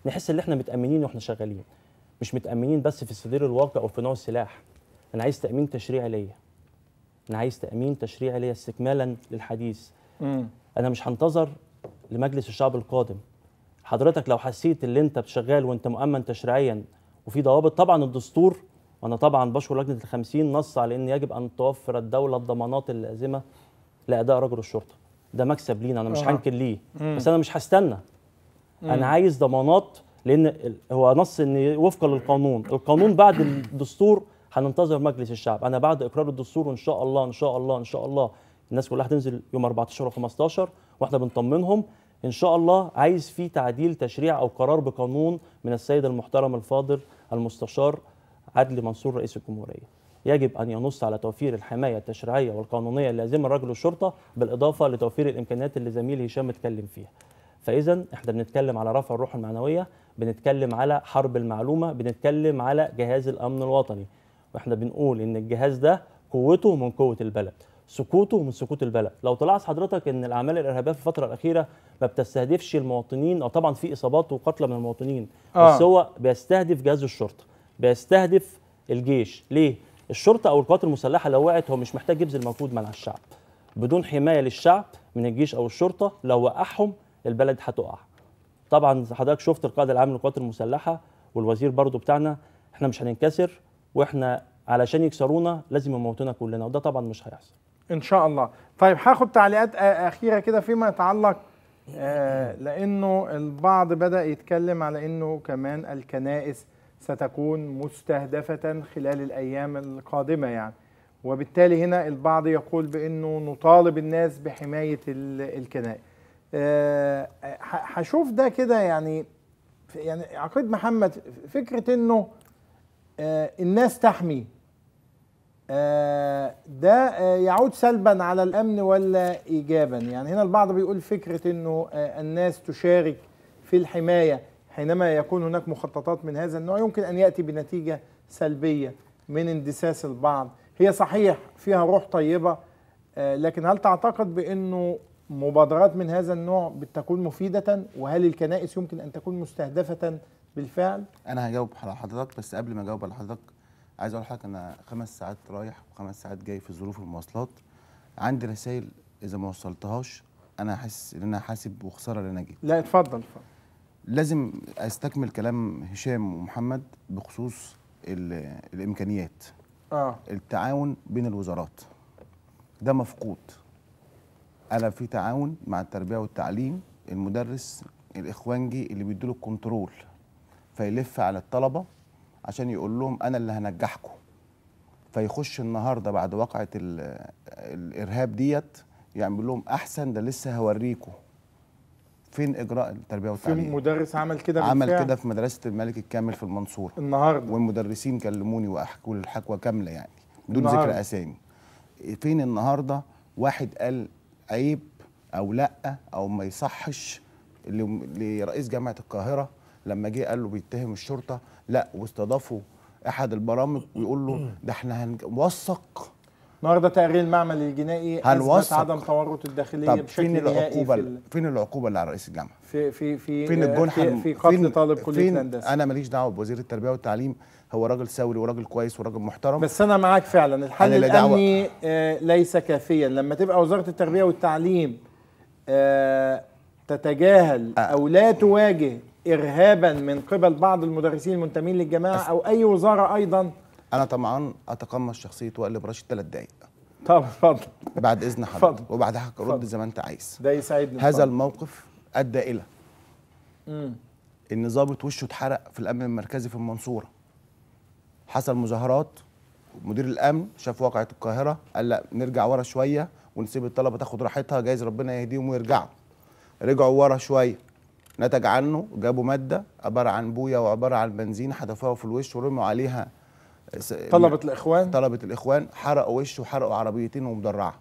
Speaker 6: نحس ان احنا متامنين واحنا شغالين مش متامنين بس في السدير الواقع او في نوع السلاح انا عايز تامين تشريعي ليا انا عايز تامين تشريعي ليا استكمالا للحديث
Speaker 1: مم.
Speaker 6: انا مش هنتظر لمجلس الشعب القادم حضرتك لو حسيت ان انت شغال وانت مؤمن تشريعيا وفي ضوابط طبعا الدستور وانا طبعا بشكر لجنه الخمسين نص على ان يجب ان توفر الدوله الضمانات اللازمه لاداء رجل الشرطه ده مكسب لينا انا مش
Speaker 1: آه.
Speaker 6: هنكر ليه بس انا مش هستنى انا عايز ضمانات لان ال- هو نص ان وفقا للقانون القانون بعد الدستور هننتظر مجلس الشعب انا بعد اقرار الدستور وان شاء الله ان شاء الله ان شاء الله الناس كلها هتنزل يوم 14 و15 واحنا بنطمنهم ان شاء الله عايز في تعديل تشريع او قرار بقانون من السيد المحترم الفاضل المستشار عدلي منصور رئيس الجمهوريه يجب ان ينص على توفير الحمايه التشريعيه والقانونيه اللازمه لرجل الشرطه بالاضافه لتوفير الامكانيات اللي زميلي هشام اتكلم فيها فاذا احنا بنتكلم على رفع الروح المعنويه بنتكلم على حرب المعلومه بنتكلم على جهاز الامن الوطني واحنا بنقول ان الجهاز ده قوته من قوه البلد سكوته من سكوت البلد لو تلاحظ حضرتك ان الاعمال الارهابيه في الفتره الاخيره ما بتستهدفش المواطنين او طبعا في اصابات وقتلى من المواطنين
Speaker 1: آه.
Speaker 6: بس هو بيستهدف جهاز الشرطه بيستهدف الجيش ليه الشرطه او القوات المسلحه لو وقعت هو مش محتاج يبذل مجهود مع الشعب بدون حمايه للشعب من الجيش او الشرطه لو وقعهم البلد هتقع طبعا حضرتك شفت القائد العام للقوات المسلحه والوزير برضو بتاعنا احنا مش هننكسر واحنا علشان يكسرونا لازم يموتونا كلنا وده طبعا مش هيحصل
Speaker 1: ان شاء الله طيب هاخد تعليقات آه، اخيره كده فيما يتعلق آه، لانه البعض بدا يتكلم على انه كمان الكنائس ستكون مستهدفه خلال الايام القادمه يعني وبالتالي هنا البعض يقول بانه نطالب الناس بحمايه ال- الكنائس آه، ه- هشوف ده كده يعني يعني عقيد محمد فكره انه آه، الناس تحمي آه، ده آه، يعود سلبا على الامن ولا ايجابا يعني هنا البعض بيقول فكره انه آه، الناس تشارك في الحمايه حينما يكون هناك مخططات من هذا النوع يمكن ان ياتي بنتيجه سلبيه من اندساس البعض هي صحيح فيها روح طيبه آه، لكن هل تعتقد بانه مبادرات من هذا النوع بتكون مفيده وهل الكنائس يمكن ان تكون مستهدفه بالفعل
Speaker 7: انا هجاوب على حضرتك بس قبل ما اجاوب على حضرتك عايز اقول لحضرتك انا خمس ساعات رايح وخمس ساعات جاي في ظروف المواصلات عندي رسائل اذا ما وصلتهاش انا حاسس ان انا حاسب وخساره اللي انا جيت
Speaker 1: لا اتفضل اتفضل
Speaker 7: لازم استكمل كلام هشام ومحمد بخصوص ال- الامكانيات
Speaker 1: اه
Speaker 7: التعاون بين الوزارات ده مفقود انا في تعاون مع التربيه والتعليم المدرس الاخوانجي اللي بيديله الكنترول فيلف على الطلبه عشان يقول لهم انا اللي هنجحكم فيخش النهارده بعد وقعه ال- الارهاب ديت يعمل لهم احسن ده لسه هوريكم فين اجراء التربيه
Speaker 1: في
Speaker 7: والتعليم
Speaker 1: مدرس عمل كده
Speaker 7: عمل
Speaker 1: بالفعل
Speaker 7: كده في مدرسه الملك الكامل في المنصوره
Speaker 1: النهارده
Speaker 7: والمدرسين كلموني واحكوا لي الحكوى كامله يعني بدون
Speaker 1: النهاردة.
Speaker 7: ذكر اسامي فين النهارده واحد قال عيب او لا او ما يصحش ل- لرئيس جامعه القاهره لما جه قال له بيتهم الشرطه لا واستضافوا احد البرامج ويقول له ده احنا هنوثق
Speaker 1: النهارده تقرير المعمل الجنائي اثبت
Speaker 7: هنوثق.
Speaker 1: عدم تورط الداخليه
Speaker 7: طب
Speaker 1: بشكل
Speaker 7: فين
Speaker 1: نهائي
Speaker 7: العقوبه
Speaker 1: في ال-
Speaker 7: فين العقوبه اللي على رئيس الجامعه
Speaker 1: في في في
Speaker 7: فين
Speaker 1: آه،
Speaker 7: الجنحه
Speaker 1: في,
Speaker 7: الم-
Speaker 1: في قتل
Speaker 7: فين-
Speaker 1: طالب كليه
Speaker 7: فين
Speaker 1: الهندسه
Speaker 7: انا ماليش دعوه بوزير التربيه والتعليم هو راجل ثوري وراجل كويس وراجل محترم
Speaker 1: بس انا معاك فعلا الحل
Speaker 7: أنا لا دعوة.
Speaker 1: الامني آه، ليس كافيا لما تبقى وزاره التربيه والتعليم آه، تتجاهل او لا تواجه ارهابا من قبل بعض المدرسين المنتمين للجماعه او اي وزاره ايضا
Speaker 7: انا طبعا اتقمص شخصيه وائل رشيد ثلاث دقائق
Speaker 1: طب اتفضل
Speaker 7: بعد اذن
Speaker 1: اتفضل.
Speaker 7: حضرتك وبعدها
Speaker 1: اتفضل.
Speaker 7: رد زي ما انت عايز
Speaker 1: ده يساعدني
Speaker 7: هذا
Speaker 1: اتفضل.
Speaker 7: الموقف ادى الى
Speaker 1: مم.
Speaker 7: ان ضابط وشه اتحرق في الامن المركزي في المنصوره حصل مظاهرات مدير الامن شاف واقعه القاهره قال لا نرجع ورا شويه ونسيب الطلبه تاخد راحتها جايز ربنا يهديهم ويرجعوا رجعوا ورا شويه نتج عنه جابوا ماده عباره عن بويا وعباره عن بنزين حدفوها في الوش ورموا عليها س-
Speaker 1: طلبه الاخوان
Speaker 7: طلبه الاخوان حرقوا وشه وحرقوا عربيتين ومدرعه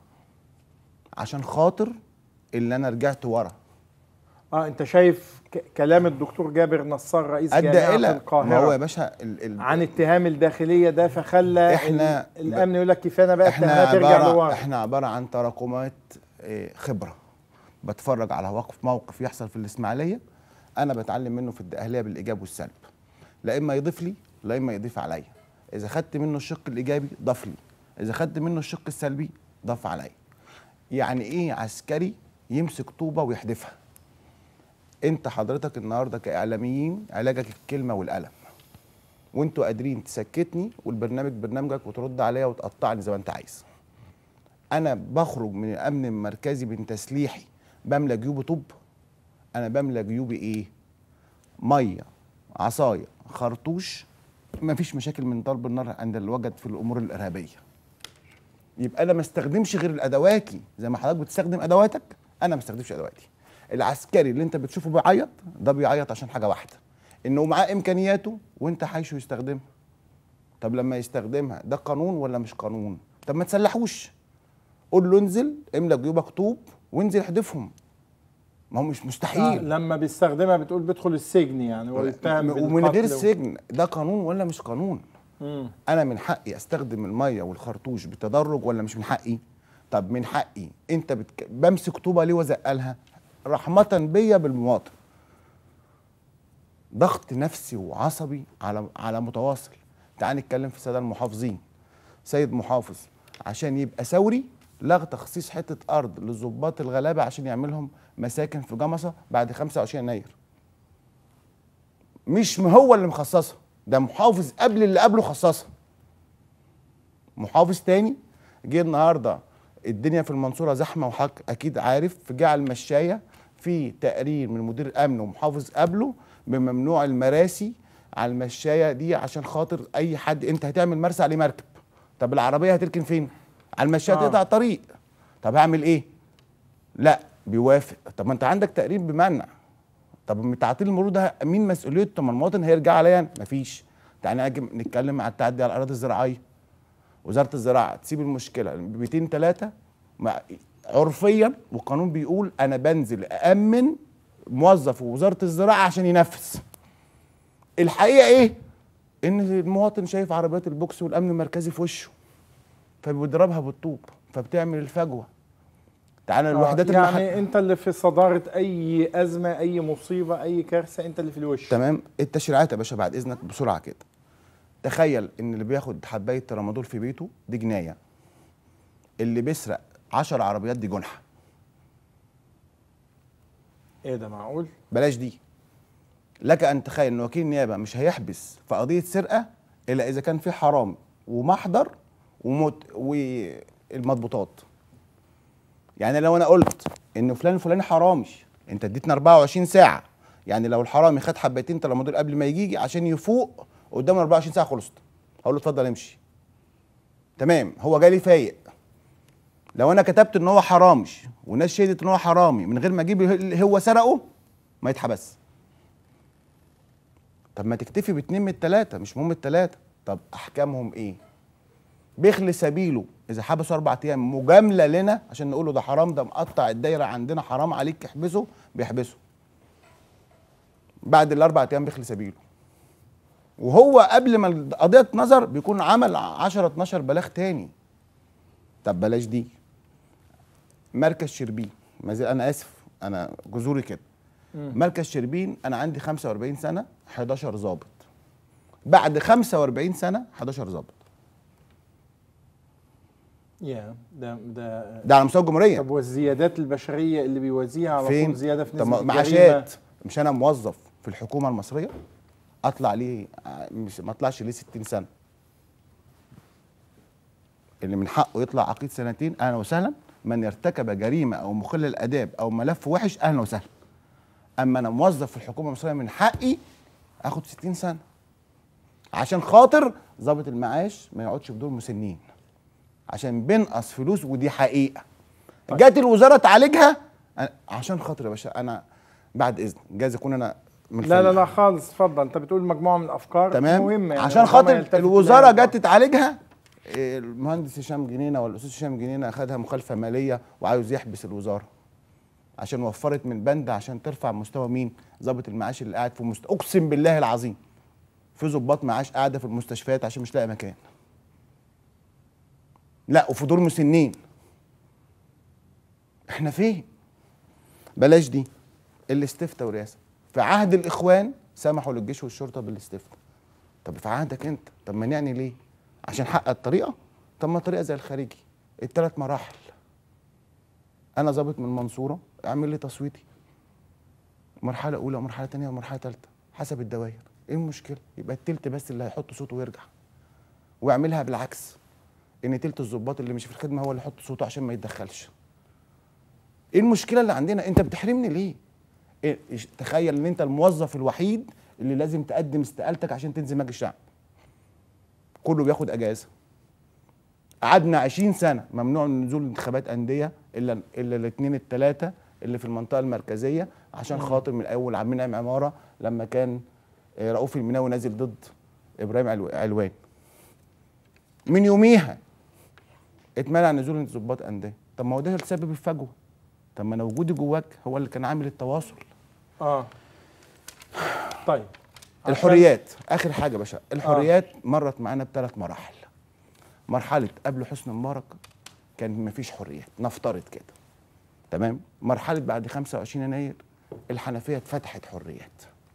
Speaker 7: عشان خاطر اللي انا رجعت ورا
Speaker 1: اه انت شايف ك- كلام الدكتور جابر نصار رئيس
Speaker 7: ادى
Speaker 1: جامعه
Speaker 7: الى ما هو يا
Speaker 1: القاهره
Speaker 7: باشا ال ال
Speaker 1: عن اتهام الداخليه ده فخلى
Speaker 7: إحنا-
Speaker 1: ال- الامن يقول لك كفايه بقى
Speaker 7: احنا
Speaker 1: اتهامات ترجع
Speaker 7: عباره
Speaker 1: لورا
Speaker 7: احنا عباره عن تراكمات آه، خبره بتفرج على وقف موقف يحصل في الاسماعيليه انا بتعلم منه في الدقهليه بالايجاب والسلب لا اما يضيف لي لا اما يضيف عليا اذا خدت منه الشق الايجابي ضاف لي اذا خدت منه الشق السلبي ضاف عليا يعني ايه عسكري يمسك طوبه ويحدفها انت حضرتك النهارده كاعلاميين علاجك الكلمه والقلم وانتوا قادرين تسكتني والبرنامج برنامجك وترد عليا وتقطعني زي ما انت عايز انا بخرج من الامن المركزي من تسليحي بملى جيوبي طوب انا بملى جيوبي ايه ميه عصايه خرطوش مفيش مشاكل من ضرب النار عند الوجد في الامور الارهابيه يبقى انا ما استخدمش غير ادواتي زي ما حضرتك بتستخدم ادواتك انا ما استخدمش ادواتي العسكري اللي انت بتشوفه بيعيط ده بيعيط عشان حاجه واحده انه معاه امكانياته وانت حايشه يستخدمها طب لما يستخدمها ده قانون ولا مش قانون طب ما تسلحوش قول له انزل املى جيوبك طوب وانزل احدفهم ما هو مش
Speaker 1: آه،
Speaker 7: مستحيل
Speaker 1: لما بيستخدمها بتقول بيدخل السجن يعني ويتهم
Speaker 7: ومن غير
Speaker 1: بالقتل و-
Speaker 7: سجن ده قانون ولا مش قانون
Speaker 1: مم.
Speaker 7: انا من حقي استخدم الميه والخرطوش بتدرج ولا مش من حقي طب من حقي انت بتك... بمسك طوبه ليه وازقلها رحمه بيا بالمواطن ضغط نفسي وعصبي على على متواصل تعال نتكلم في الساده المحافظين سيد محافظ عشان يبقى ثوري لغى تخصيص حته ارض للضباط الغلابه عشان يعملهم مساكن في جمصه بعد 25 يناير مش هو اللي مخصصها ده محافظ قبل اللي قبله خصصها محافظ تاني جه النهارده الدنيا في المنصوره زحمه وحضرتك اكيد عارف جه على المشايه في تقرير من مدير الامن ومحافظ قبله بممنوع المراسي على المشايه دي عشان خاطر اي حد انت هتعمل مرسى عليه مركب طب العربيه هتركن فين على المشايه
Speaker 1: آه.
Speaker 7: تقطع الطريق طب هعمل ايه لا بيوافق طب ما انت عندك تقرير بمنع طب من تعطيل المرور ده مين مسؤوليته طب ما المواطن هيرجع عليا أنا؟ مفيش تعالى نجي نتكلم على التعدي على الاراضي الزراعيه وزاره الزراعه تسيب المشكله بيتين ثلاثه عرفيا والقانون بيقول انا بنزل امن موظف وزاره الزراعه عشان ينفذ الحقيقه ايه ان المواطن شايف عربيات البوكس والامن المركزي في وشه فبيضربها بالطوب فبتعمل الفجوه تعالى
Speaker 1: آه،
Speaker 7: الوحدات
Speaker 1: يعني
Speaker 7: المحلية
Speaker 1: انت اللي في صداره اي ازمه اي مصيبه اي كارثه انت اللي في الوش
Speaker 7: تمام التشريعات يا باشا بعد اذنك بسرعه كده تخيل ان اللي بياخد حبايه ترامادول في بيته دي جنايه اللي بيسرق 10 عربيات دي جنحه
Speaker 1: ايه ده معقول
Speaker 7: بلاش دي لك ان تخيل ان وكيل النيابه مش هيحبس في قضيه سرقه الا اذا كان في حرامي ومحضر ومت والمضبوطات يعني لو انا قلت ان فلان الفلاني حرامي انت اديتنا 24 ساعه يعني لو الحرامي خد حبتين ترامادول قبل ما يجي عشان يفوق قدامه 24 ساعه خلصت هقول له اتفضل امشي تمام هو جالي فايق لو انا كتبت ان هو حرامي والناس شهدت ان هو حرامي من غير ما اجيب اللي هو سرقه ما يتحبس طب ما تكتفي باتنين من التلاته مش مهم التلاته طب احكامهم ايه بيخلي سبيله اذا حبسوا اربع ايام مجامله لنا عشان نقول له ده حرام ده مقطع الدايره عندنا حرام عليك احبسه بيحبسه بعد الاربع ايام بيخلي سبيله وهو قبل ما القضيه تنظر بيكون عمل 10 12 بلاغ تاني طب بلاش دي مركز شربين ما زال- انا اسف انا جذوري كده مركز شربين انا عندي 45 سنه 11 ظابط بعد 45 سنه 11 ظابط
Speaker 1: يا ده ده
Speaker 7: ده على مستوى الجمهوريه
Speaker 1: طب والزيادات البشريه اللي بيوازيها على
Speaker 7: فين
Speaker 1: طول زياده في
Speaker 7: طب
Speaker 1: نسبه
Speaker 7: ما-
Speaker 1: الجريمه
Speaker 7: معاشات مش انا موظف في الحكومه المصريه اطلع ليه ع- مش ما اطلعش ليه 60 سنه اللي من حقه يطلع عقيد سنتين اهلا وسهلا من ارتكب جريمه او مخل الاداب او ملف وحش اهلا وسهلا اما انا موظف في الحكومه المصريه من حقي اخد 60 سنه عشان خاطر ضابط المعاش ما يقعدش في دور مسنين عشان بينقص فلوس ودي حقيقه جت الوزاره تعالجها أنا- عشان خاطر يا باشا انا بعد اذن جايز اكون انا من
Speaker 1: لا لا
Speaker 7: الفلاح.
Speaker 1: لا خالص اتفضل انت بتقول مجموعه من الافكار
Speaker 7: تمام
Speaker 1: مهمه يعني
Speaker 7: عشان
Speaker 1: ربما
Speaker 7: خاطر
Speaker 1: يلتفت
Speaker 7: الوزاره
Speaker 1: إليها
Speaker 7: جت تعالجها إيه، المهندس هشام جنينه ولا الاستاذ هشام جنينه اخذها مخالفه ماليه وعاوز يحبس الوزاره عشان وفرت من بند عشان ترفع مستوى مين ضابط المعاش اللي قاعد في مست... اقسم بالله العظيم في ضباط معاش قاعده في المستشفيات عشان مش لاقي مكان لا وفي دور مسنين احنا فين بلاش دي الاستفتاء والرئاسه في عهد الاخوان سمحوا للجيش والشرطه بالاستفتاء طب في عهدك انت طب مانعني ليه عشان حق الطريقه طب ما طريقه زي الخارجي الثلاث مراحل انا ظابط من المنصوره اعمل لي تصويتي مرحله اولى ومرحله ثانيه ومرحله ثالثه حسب الدوائر ايه المشكله يبقى التلت بس اللي هيحط صوته ويرجع واعملها بالعكس ان تلت الظباط اللي مش في الخدمه هو اللي يحط صوته عشان ما يتدخلش ايه المشكله اللي عندنا انت بتحرمني ليه إيه إيش- تخيل ان انت الموظف الوحيد اللي لازم تقدم استقالتك عشان تنزل مجلس الشعب كله بياخد اجازه قعدنا 20 سنه ممنوع من نزول انتخابات انديه الا الا الاثنين الثلاثه اللي في المنطقه المركزيه عشان خاطر من اول عم نعم عماره لما كان آه، رؤوف المناوي نازل ضد ابراهيم علو- علوان من يوميها اتمنع نزول ضباط انديه طب ما هو ده سبب الفجوه طب ما انا وجودي جواك هو اللي كان عامل التواصل
Speaker 1: اه طيب عشان-
Speaker 7: الحريات اخر حاجه يا باشا الحريات مرت معانا بثلاث مراحل مرحله قبل حسني مبارك كان مفيش حريات نفترض كده تمام مرحله بعد 25 يناير الحنفيه اتفتحت حريات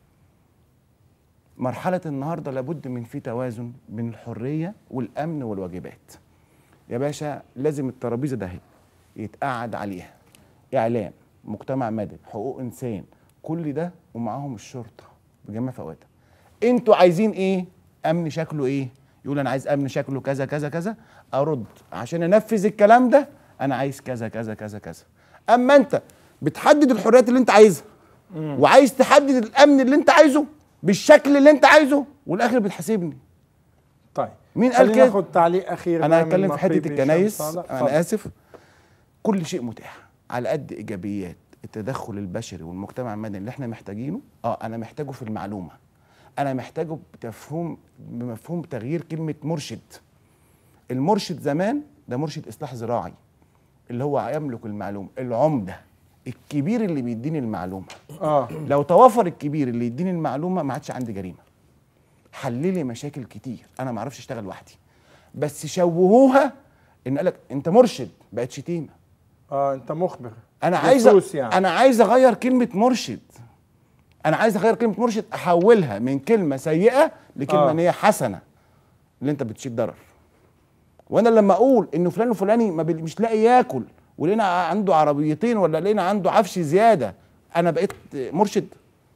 Speaker 7: مرحله النهارده لابد من في توازن بين الحريه والامن والواجبات يا باشا لازم الترابيزه ده يتقعد عليها اعلام مجتمع مدني حقوق انسان كل ده ومعاهم الشرطه بجميع فواتها انتوا عايزين ايه امن شكله ايه يقول انا عايز امن شكله كذا كذا كذا ارد عشان انفذ الكلام ده انا عايز كذا كذا كذا كذا اما انت بتحدد الحريات اللي انت عايزها وعايز تحدد الامن اللي انت عايزه بالشكل اللي انت عايزه والاخر بتحاسبني
Speaker 1: طيب
Speaker 7: مين قال
Speaker 1: خلينا
Speaker 7: كده؟
Speaker 1: ناخد تعليق اخير
Speaker 7: انا
Speaker 1: بقى من
Speaker 7: هتكلم في حته
Speaker 1: نقيب هشام
Speaker 7: الكنايس
Speaker 1: صالح. اتفضل.
Speaker 7: انا اسف كل شيء متاح على قد ايجابيات التدخل البشري والمجتمع المدني اللي احنا محتاجينه اه انا محتاجه في المعلومه انا محتاجه بتفهوم بمفهوم تغيير كلمه مرشد المرشد زمان ده مرشد اصلاح زراعي اللي هو يملك المعلومه العمده الكبير اللي بيديني المعلومه
Speaker 1: اه
Speaker 7: لو توفر الكبير اللي يديني المعلومه ما عادش عندي جريمه حللي مشاكل كتير انا ما اعرفش اشتغل لوحدي بس شوهوها ان قالك انت مرشد بقت شتيمه
Speaker 1: اه انت مخبر
Speaker 7: انا عايز
Speaker 1: جاسوس يعني.
Speaker 7: انا عايز اغير كلمه مرشد انا عايز اغير كلمه مرشد احولها من كلمه سيئه لكلمه
Speaker 1: آه.
Speaker 7: ان هي حسنه اللي انت بتشيل ضرر وانا لما اقول انه فلان الفلاني ما بي- مش لاقي ياكل ولقينا عنده عربيتين ولا لقينا عنده عفش زياده انا بقيت مرشد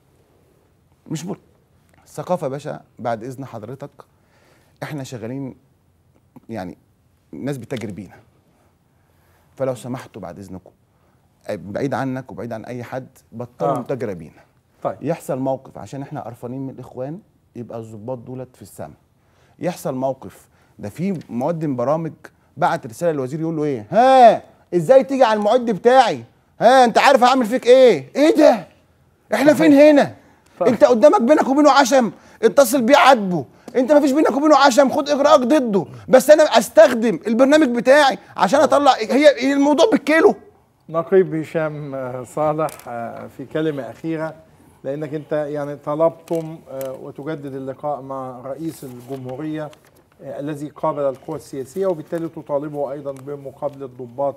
Speaker 7: مش مرشد الثقافه يا باشا بعد اذن حضرتك احنا شغالين يعني ناس بتجري بينا فلو سمحتوا بعد اذنكم بعيد عنك وبعيد عن اي حد بطلوا
Speaker 1: آه.
Speaker 7: آه. تجرى بينا
Speaker 1: طيب
Speaker 7: يحصل موقف عشان احنا قرفانين من الاخوان يبقى الظباط دولت في السماء يحصل موقف ده في مقدم برامج بعت رساله للوزير يقول له ايه ها ازاي تيجي على المعد بتاعي ها انت عارف هعمل فيك ايه ايه ده احنا فين هنا انت قدامك بينك وبينه عشم اتصل بيه عاتبه انت ما فيش بينك وبينه عشم خد اجراءك ضده بس انا استخدم البرنامج بتاعي عشان اطلع هي الموضوع بالكيلو
Speaker 1: نقيب هشام آه، صالح آه، في كلمة أخيرة لأنك أنت يعني طلبتم آه، وتجدد اللقاء مع رئيس الجمهورية آه، الذي قابل القوى السياسية وبالتالي تطالبه أيضا بمقابلة الضباط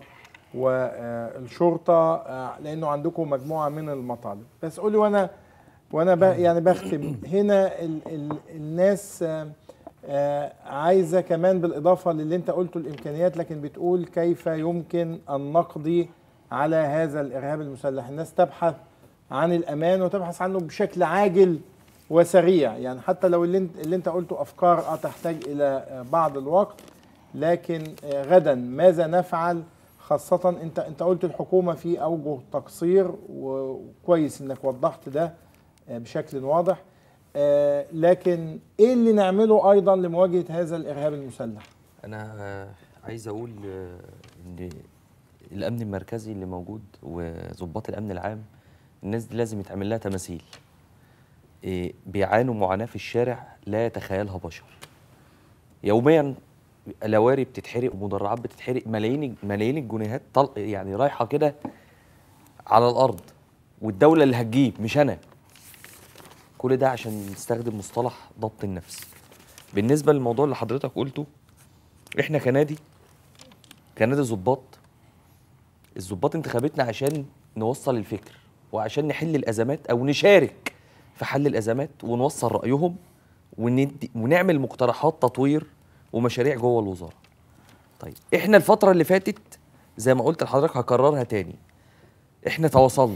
Speaker 1: والشرطة آه، لأنه عندكم مجموعة من المطالب بس قولي وأنا وأنا ب- يعني بختم هنا ال ال الناس آه، آه، عايزة كمان بالإضافة للي أنت قلته الإمكانيات لكن بتقول كيف يمكن أن نقضي على هذا الإرهاب المسلح الناس تبحث عن الأمان وتبحث عنه بشكل عاجل وسريع يعني حتى لو اللي انت, اللي انت قلته أفكار آه تحتاج إلى آه، بعض الوقت لكن آه، غدا ماذا نفعل خاصة انت انت قلت الحكومة في أوجه تقصير وكويس انك وضحت ده آه، بشكل واضح آه، لكن ايه اللي نعمله ايضا لمواجهة هذا الإرهاب المسلح
Speaker 8: انا آه، عايز اقول آه، ان الامن المركزي اللي موجود وضباط الامن العام الناس دي لازم يتعمل لها تماثيل إيه، بيعانوا معاناه في الشارع لا يتخيلها بشر يوميا لواري بتتحرق ومدرعات بتتحرق ملايين ملايين الجنيهات طل يعني رايحه كده على الارض والدوله اللي هتجيب مش انا كل ده عشان نستخدم مصطلح ضبط النفس بالنسبه للموضوع اللي حضرتك قلته احنا كنادي كنادي ظباط الظباط انتخابتنا عشان نوصل الفكر وعشان نحل الازمات او نشارك في حل الازمات ونوصل رايهم وندي ونعمل مقترحات تطوير ومشاريع جوه الوزاره طيب احنا الفتره اللي فاتت زي ما قلت لحضرتك هكررها تاني احنا تواصلنا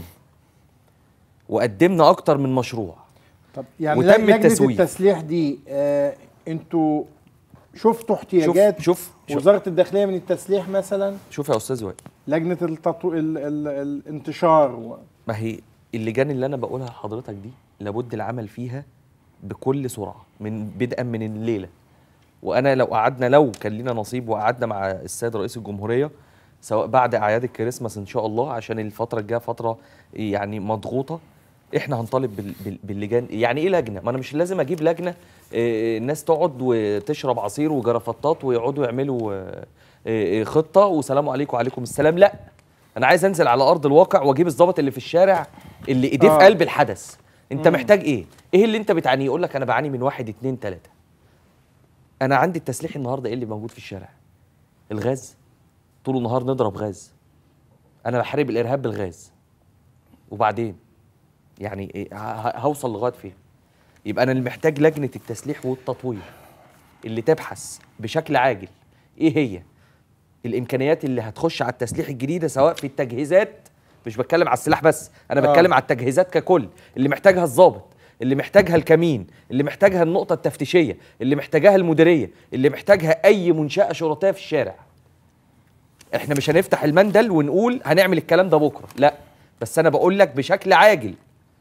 Speaker 8: وقدمنا اكتر من مشروع
Speaker 1: طب يعني
Speaker 8: وتم
Speaker 1: لجنه
Speaker 8: التسويق.
Speaker 1: التسليح دي آه انتوا شفتوا احتياجات
Speaker 8: شوف شوف
Speaker 1: وزاره الداخليه من التسليح مثلا
Speaker 8: شوف يا استاذ وائل
Speaker 1: لجنه التطو... ال... ال... الانتشار و...
Speaker 8: ما هي اللجان اللي انا بقولها لحضرتك دي لابد العمل فيها بكل سرعه من بدءا من الليله وانا لو قعدنا لو كان لينا نصيب وقعدنا مع السيد رئيس الجمهوريه سواء بعد اعياد الكريسماس ان شاء الله عشان الفتره الجايه فتره يعني مضغوطه احنا هنطالب بال- بال- باللجان يعني ايه لجنه ما انا مش لازم اجيب لجنه آه، الناس تقعد وتشرب عصير وجرافطات ويقعدوا يعملوا آه، آه، خطه وسلام عليكم وعليكم السلام لا انا عايز انزل على ارض الواقع واجيب الضابط اللي في الشارع اللي ايديه
Speaker 1: آه.
Speaker 8: في قلب الحدث انت
Speaker 1: مم.
Speaker 8: محتاج ايه ايه اللي انت بتعانيه يقول لك انا بعاني من واحد اتنين تلاته انا عندي التسليح النهارده ايه اللي موجود في الشارع الغاز طول النهار نضرب غاز انا بحارب الارهاب بالغاز وبعدين يعني إيه ه- ه- هوصل لغايه فين يبقى انا اللي محتاج لجنه التسليح والتطوير اللي تبحث بشكل عاجل ايه هي الامكانيات اللي هتخش على التسليح الجديده سواء في التجهيزات مش بتكلم على السلاح بس انا
Speaker 1: آه.
Speaker 8: بتكلم على التجهيزات ككل اللي محتاجها الضابط اللي محتاجها الكمين اللي محتاجها النقطه التفتيشيه اللي محتاجها المديريه اللي محتاجها اي منشاه شرطيه في الشارع احنا مش هنفتح المندل ونقول هنعمل الكلام ده بكره لا بس انا بقول لك بشكل عاجل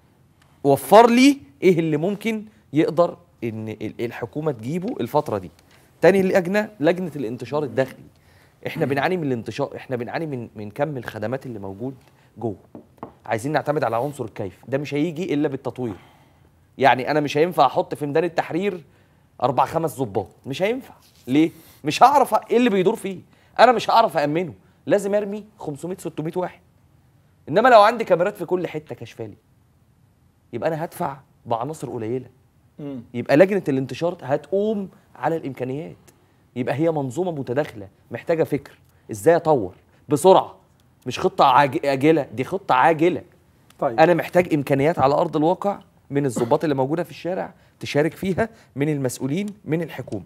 Speaker 8: وفر لي ايه اللي ممكن يقدر ان ال- الحكومه تجيبه الفتره دي تاني لجنه لجنه الانتشار الداخلي احنا بنعاني من الانتشار احنا بنعاني من من كم الخدمات اللي موجود جوه عايزين نعتمد على عنصر الكيف ده مش هيجي الا بالتطوير يعني انا مش هينفع احط في ميدان التحرير اربع خمس ظباط مش هينفع ليه مش هعرف ايه اللي بيدور فيه انا مش هعرف امنه لازم ارمي 500 600 واحد انما لو عندي كاميرات في كل حته كشفالي يبقى انا هدفع بعناصر قليله
Speaker 1: مم.
Speaker 8: يبقى لجنه الانتشار هتقوم على الامكانيات يبقى هي منظومه متداخله محتاجه فكر ازاي اطور بسرعه مش خطه عاج- عاجله دي خطه عاجله
Speaker 1: طيب
Speaker 8: انا محتاج امكانيات على ارض الواقع من الضباط اللي موجوده في الشارع تشارك فيها من المسؤولين من الحكومه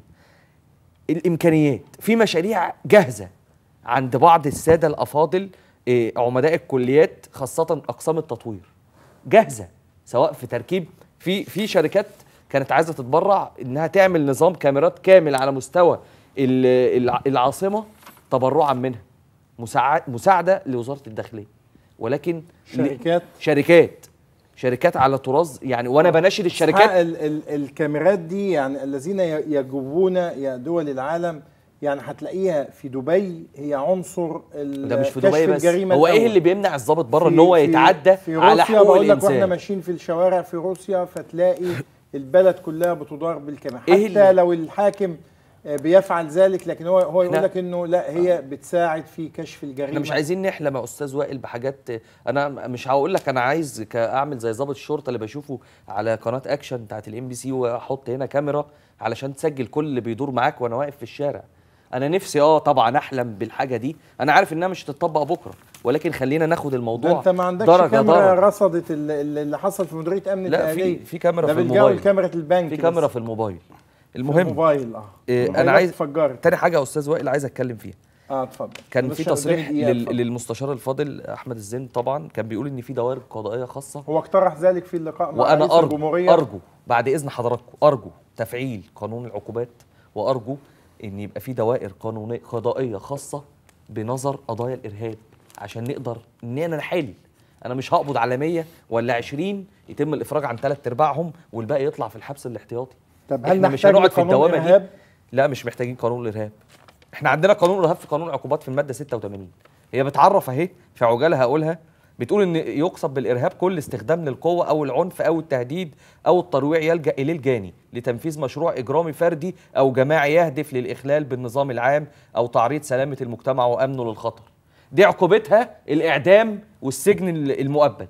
Speaker 8: الامكانيات في مشاريع جاهزه عند بعض الساده الافاضل إيه، عمداء الكليات خاصه اقسام التطوير جاهزه سواء في تركيب في في شركات كانت عايزه تتبرع انها تعمل نظام كاميرات كامل على مستوى ال- الع- العاصمه تبرعا منها مساعد مساعده لوزاره الداخليه ولكن ل-
Speaker 1: شركات
Speaker 8: شركات شركات على طراز يعني وانا بناشد
Speaker 1: الشركات
Speaker 8: الشركات
Speaker 1: ال ال الكاميرات دي يعني الذين ي- يجوبون يا دول العالم يعني هتلاقيها في دبي هي عنصر ال-
Speaker 8: ده مش في
Speaker 1: كشف
Speaker 8: دبي بس
Speaker 1: الجريمة
Speaker 8: هو ايه
Speaker 1: الأول.
Speaker 8: اللي بيمنع الضابط بره
Speaker 1: في-
Speaker 8: ان هو
Speaker 1: في-
Speaker 8: يتعدى
Speaker 1: في
Speaker 8: على
Speaker 1: روسيا
Speaker 8: حقوق
Speaker 1: بقول لك واحنا
Speaker 8: الانسان
Speaker 1: ماشيين في الشوارع في روسيا فتلاقي البلد كلها بتدار بالكاميرا
Speaker 8: إيه
Speaker 1: حتى
Speaker 8: اللي-
Speaker 1: لو الحاكم آه، بيفعل ذلك لكن هو هو يقول
Speaker 8: إحنا-
Speaker 1: لك انه لا هي بتساعد في كشف الجريمه
Speaker 8: احنا مش عايزين نحلم يا استاذ وائل بحاجات انا مش هقول لك انا عايز ك- اعمل زي ضابط الشرطه اللي بشوفه على قناه اكشن بتاعت الام بي سي واحط هنا كاميرا علشان تسجل كل اللي بيدور معاك وانا واقف في الشارع انا نفسي اه طبعا احلم بالحاجه دي انا عارف انها مش هتطبق بكره ولكن خلينا ناخد
Speaker 1: ده
Speaker 8: الموضوع
Speaker 1: انت ما عندكش
Speaker 8: درجه
Speaker 1: كاميرا
Speaker 8: درجه
Speaker 1: رصدت ال- ال- اللي حصل في مديريه امن
Speaker 8: لا في
Speaker 1: الاهليه
Speaker 8: في كاميرا
Speaker 1: ده
Speaker 8: في
Speaker 1: بيلجأوا
Speaker 8: الموبايل
Speaker 1: لكاميرا البنك
Speaker 8: في كاميرا
Speaker 1: بس.
Speaker 8: في الموبايل
Speaker 1: في
Speaker 8: المهم
Speaker 1: الموبايل اه
Speaker 8: إيه، انا
Speaker 1: الموبايلات
Speaker 8: عايز
Speaker 1: اتفجرت
Speaker 8: تاني حاجه يا استاذ وائل عايز اتكلم فيها
Speaker 1: اه اتفضل
Speaker 8: كان
Speaker 1: بس
Speaker 8: في
Speaker 1: قدامي
Speaker 8: تصريح
Speaker 1: دقيقة،
Speaker 8: لل...
Speaker 1: اتفضل.
Speaker 8: للمستشار الفاضل احمد الزين طبعا كان بيقول ان في دوائر قضائيه خاصه
Speaker 1: هو اقترح ذلك في اللقاء مع
Speaker 8: وانا
Speaker 1: رئيس
Speaker 8: ارجو
Speaker 1: الجمهوريه
Speaker 8: ارجو بعد اذن حضراتكم ارجو تفعيل قانون العقوبات وارجو ان يبقى في دوائر قانونيه قضائيه خاصه بنظر قضايا الارهاب عشان نقدر اننا نحل انا مش هقبض على 100 ولا 20 يتم الافراج عن ثلاث ارباعهم والباقي يطلع في الحبس الاحتياطي
Speaker 1: طب هل
Speaker 8: احنا مش
Speaker 1: نحتاج
Speaker 8: هنقعد في
Speaker 1: لقانون
Speaker 8: الدوامه دي
Speaker 1: إرهاب؟
Speaker 8: لا مش محتاجين قانون الارهاب احنا عندنا قانون الارهاب في قانون العقوبات في الماده 86 هي بتعرف اهي في عجاله هقولها بتقول ان يقصد بالارهاب كل استخدام للقوه او العنف او التهديد او الترويع يلجا اليه الجاني لتنفيذ مشروع اجرامي فردي او جماعي يهدف للاخلال بالنظام العام او تعريض سلامه المجتمع وامنه للخطر دي عقوبتها الاعدام والسجن المؤبد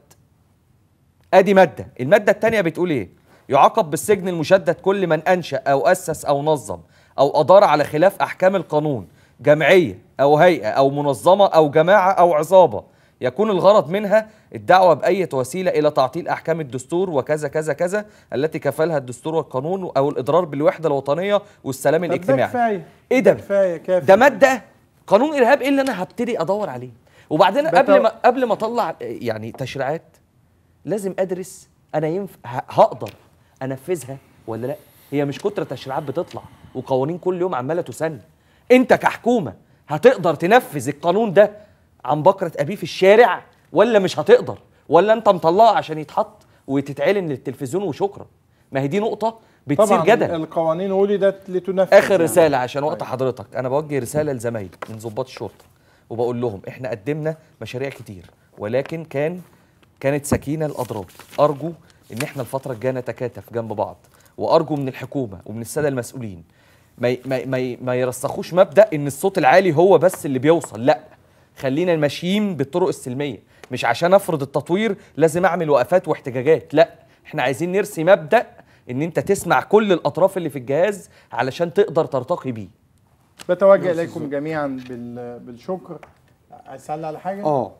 Speaker 8: ادي ماده الماده الثانيه بتقول ايه يعاقب بالسجن المشدد كل من انشا او اسس او نظم او ادار على خلاف احكام القانون جمعيه او هيئه او منظمه او جماعه او عصابه يكون الغرض منها الدعوة بأية وسيلة إلى تعطيل أحكام الدستور وكذا كذا كذا التي كفلها الدستور والقانون أو الإضرار بالوحدة الوطنية والسلام
Speaker 1: طب ده
Speaker 8: الاجتماعي
Speaker 1: كفايه
Speaker 8: إيه ده؟
Speaker 1: كفايه كافي
Speaker 8: ده مادة قانون إرهاب إيه اللي أنا هبتدي أدور عليه وبعدين
Speaker 1: بتو-
Speaker 8: قبل ما قبل ما أطلع يعني تشريعات لازم أدرس أنا ينفع ه- هقدر أنفذها ولا لا هي مش كتر تشريعات بتطلع وقوانين كل يوم عمالة تسن أنت كحكومة هتقدر تنفذ القانون ده عن بكرة أبيه في الشارع ولا مش هتقدر ولا أنت مطلعه عشان يتحط وتتعلن للتلفزيون وشكرا ما هي دي نقطة بتصير
Speaker 1: طبعا
Speaker 8: جدل
Speaker 1: القوانين ولدت لتنفذ
Speaker 8: اخر
Speaker 1: يعني.
Speaker 8: رساله عشان وقت حضرتك انا بوجه رساله لزمايلي من ضباط الشرطه وبقول لهم احنا قدمنا مشاريع كتير ولكن كان كانت سكينه الاضراب ارجو ان احنا الفتره الجايه نتكاتف جنب بعض وارجو من الحكومه ومن الساده المسؤولين ما ي- ما ي- ما, ي- ما يرسخوش مبدا ان الصوت العالي هو بس اللي بيوصل لا خلينا ماشيين بالطرق السلميه مش عشان افرض التطوير لازم اعمل وقفات واحتجاجات لا احنا عايزين نرسي مبدا ان انت تسمع كل الاطراف اللي في الجهاز علشان تقدر ترتقي بيه
Speaker 1: بتوجه اليكم جميعا بال- بالشكر عايز تعلق على حاجه
Speaker 3: اه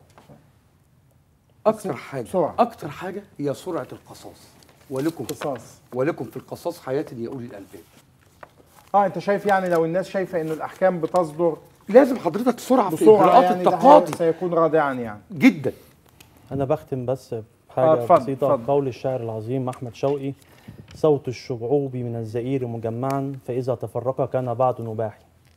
Speaker 3: اكتر حاجه
Speaker 1: بسرعة.
Speaker 3: اكتر حاجه هي سرعه القصاص ولكم
Speaker 1: قصاص
Speaker 3: ولكم في القصاص حياه لاولي الالباب
Speaker 1: اه انت شايف يعني لو الناس شايفه انه الاحكام بتصدر
Speaker 3: لازم حضرتك سرعه في
Speaker 1: بسرعه
Speaker 3: اجراءات
Speaker 1: يعني ده
Speaker 3: التقاضي
Speaker 1: سيكون رادعا يعني
Speaker 3: جدا
Speaker 6: أنا بختم بس
Speaker 1: آه،
Speaker 6: بحاجة
Speaker 1: اتفضل،
Speaker 6: بسيطة
Speaker 1: اتفضل.
Speaker 6: قول الشاعر العظيم أحمد شوقي صوت الشعوب من الزئير مجمعا فإذا تفرق كان بعد نباحي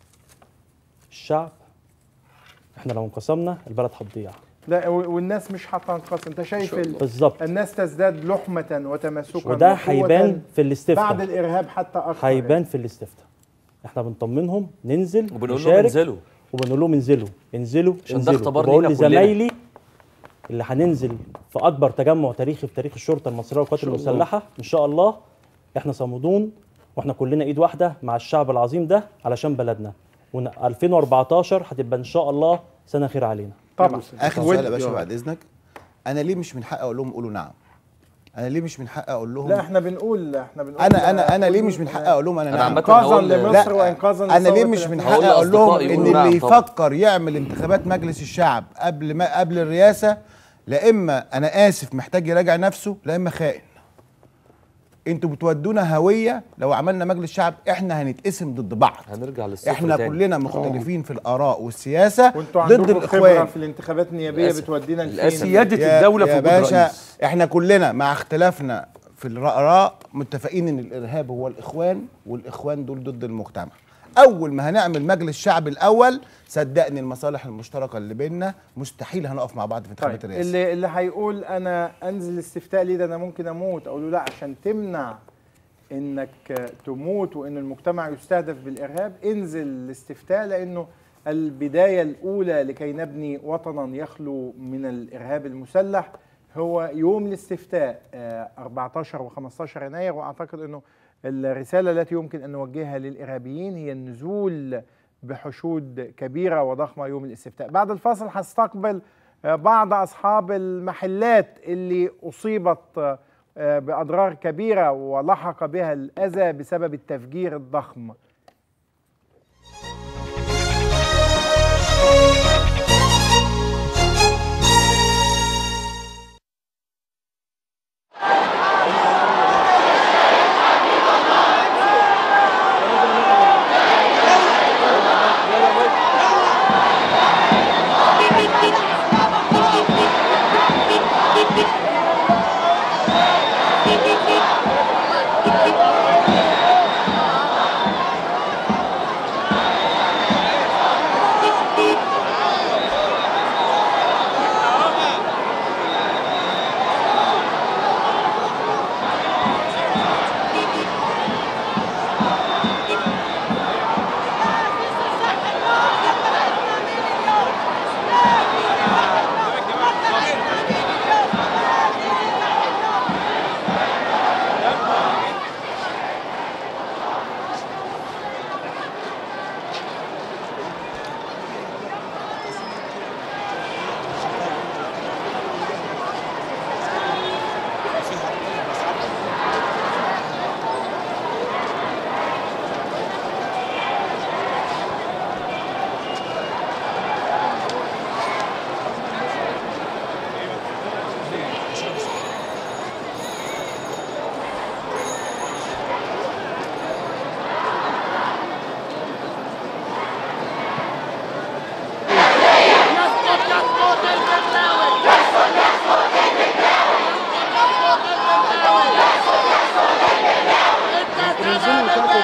Speaker 6: الشعب احنا لو انقسمنا البلد هتضيع
Speaker 1: لا و- والناس مش هتنقسم انت شايف ال...
Speaker 6: بالظبط
Speaker 1: الناس تزداد لحمه وتماسكا
Speaker 6: وده
Speaker 1: وقوة
Speaker 6: هيبان في
Speaker 1: بعد
Speaker 6: الاستفتاء
Speaker 1: الارهاب حتى اكثر
Speaker 6: هيبان في الاستفتاء احنا بنطمنهم ننزل
Speaker 8: وبنقول لهم
Speaker 6: نشارك
Speaker 8: انزلوا
Speaker 6: وبنقول لهم انزلوا انزلوا
Speaker 8: عشان ده
Speaker 6: انزلوا
Speaker 8: اختبار
Speaker 6: وبقول
Speaker 8: لينا كلنا.
Speaker 6: لزمايلي اللي هننزل في اكبر تجمع تاريخي في تاريخ الشرطه المصريه والقوات المسلحه ان شاء الله احنا صامدون واحنا كلنا ايد واحده مع الشعب العظيم ده علشان بلدنا ون 2014 هتبقى ان شاء الله سنه خير علينا
Speaker 1: طبعا
Speaker 7: اخر
Speaker 1: ود-
Speaker 7: سؤال يا باشا بعد اذنك انا ليه مش من حقي اقول لهم قولوا نعم انا ليه مش من حقي اقول لهم
Speaker 1: لا احنا بنقول احنا بنقول
Speaker 7: انا انا انا ليه مش من حقي اقول لهم انا
Speaker 8: أنا
Speaker 7: نعم
Speaker 8: عامة
Speaker 1: انقاذا
Speaker 8: هقول-
Speaker 1: لمصر
Speaker 7: لا،
Speaker 1: وانقاذا
Speaker 7: انا ليه
Speaker 1: لثورة
Speaker 7: مش من
Speaker 1: الاحتلال.
Speaker 7: حقي اقول لهم
Speaker 8: لأصدقائي
Speaker 7: ان
Speaker 8: يقولوا
Speaker 7: اللي
Speaker 8: نعم طبعا.
Speaker 7: يفكر يعمل انتخابات مجلس الشعب قبل ما قبل الرئاسه لا اما انا اسف محتاج يراجع نفسه لا اما خائن انتوا بتودونا هويه لو عملنا مجلس شعب احنا هنتقسم ضد بعض
Speaker 8: هنرجع للصفر
Speaker 7: احنا
Speaker 8: تاني.
Speaker 7: كلنا مختلفين في الاراء والسياسه
Speaker 1: وانتوا
Speaker 7: ضد
Speaker 1: عندكم خبره
Speaker 7: الاخوان
Speaker 1: في الانتخابات النيابيه
Speaker 8: للأسف.
Speaker 1: بتودينا لفين
Speaker 8: للأسف.
Speaker 3: سياده
Speaker 7: يا-
Speaker 3: الدوله
Speaker 7: يا
Speaker 3: في وجود
Speaker 7: باشا
Speaker 3: رئيس
Speaker 7: احنا كلنا مع اختلافنا في الاراء متفقين ان الارهاب هو الاخوان والاخوان دول ضد المجتمع اول ما هنعمل مجلس شعب الاول صدقني المصالح المشتركه اللي بيننا مستحيل هنقف مع بعض في انتخابات
Speaker 1: طيب
Speaker 7: الرئاسه
Speaker 1: اللي اللي هيقول انا انزل استفتاء ليه ده انا ممكن اموت اقول له لا عشان تمنع انك تموت وان المجتمع يستهدف بالارهاب انزل الاستفتاء لانه البدايه الاولى لكي نبني وطنا يخلو من الارهاب المسلح هو يوم الاستفتاء آه، 14 و15 يناير واعتقد انه الرساله التي يمكن ان نوجهها للارهابيين هي النزول بحشود كبيره وضخمه يوم الاستفتاء بعد الفاصل هستقبل آه، بعض اصحاب المحلات اللي اصيبت آه، آه، باضرار كبيره ولحق بها الاذى بسبب التفجير الضخم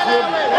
Speaker 1: يطلب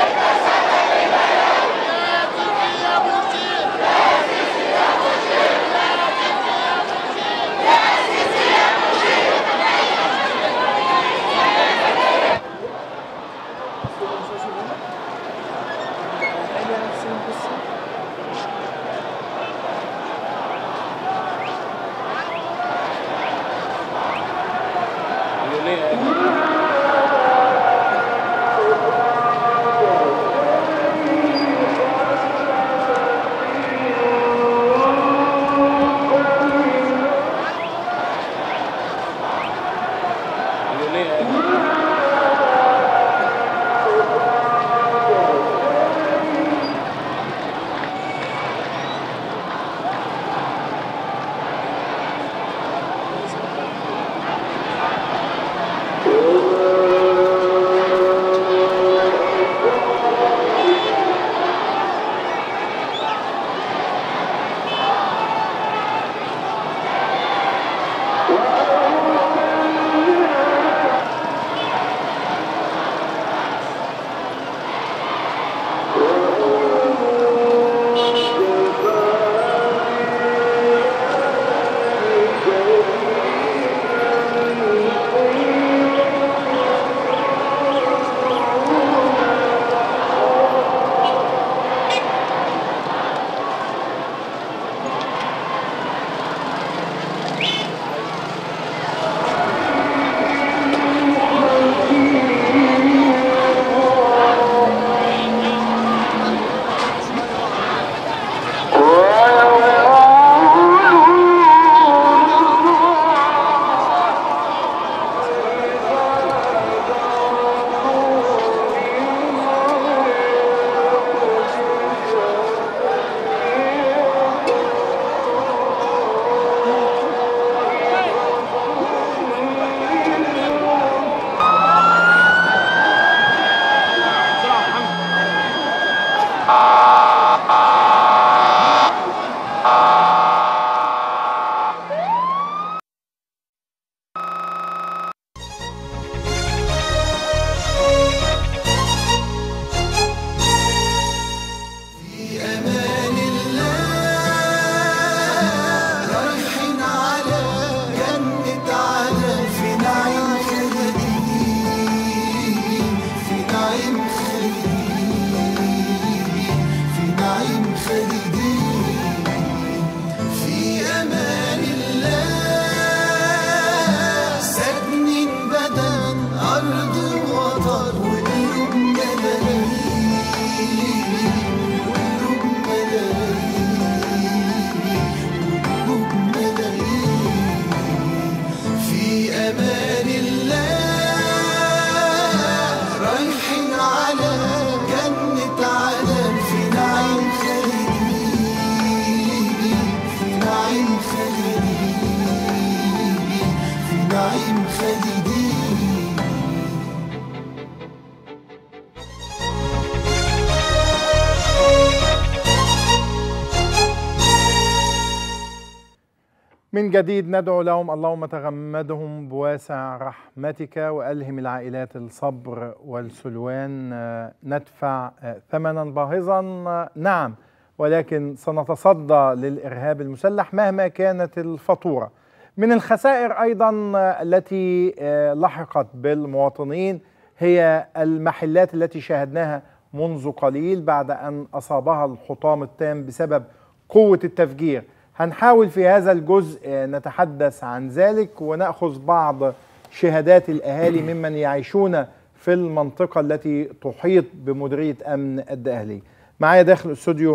Speaker 1: من جديد ندعو لهم اللهم تغمدهم بواسع رحمتك والهم العائلات الصبر والسلوان آه، ندفع آه، ثمنا باهظا آه، نعم ولكن سنتصدى للارهاب المسلح مهما كانت الفاتوره من الخسائر ايضا آه، التي آه، لحقت بالمواطنين هي المحلات التي شاهدناها منذ قليل بعد ان اصابها الحطام التام بسبب قوه التفجير هنحاول في هذا الجزء آه، نتحدث عن ذلك وناخذ بعض شهادات الاهالي ممن يعيشون في المنطقه التي تحيط بمديريه امن الدقهليه. معايا داخل الاستوديو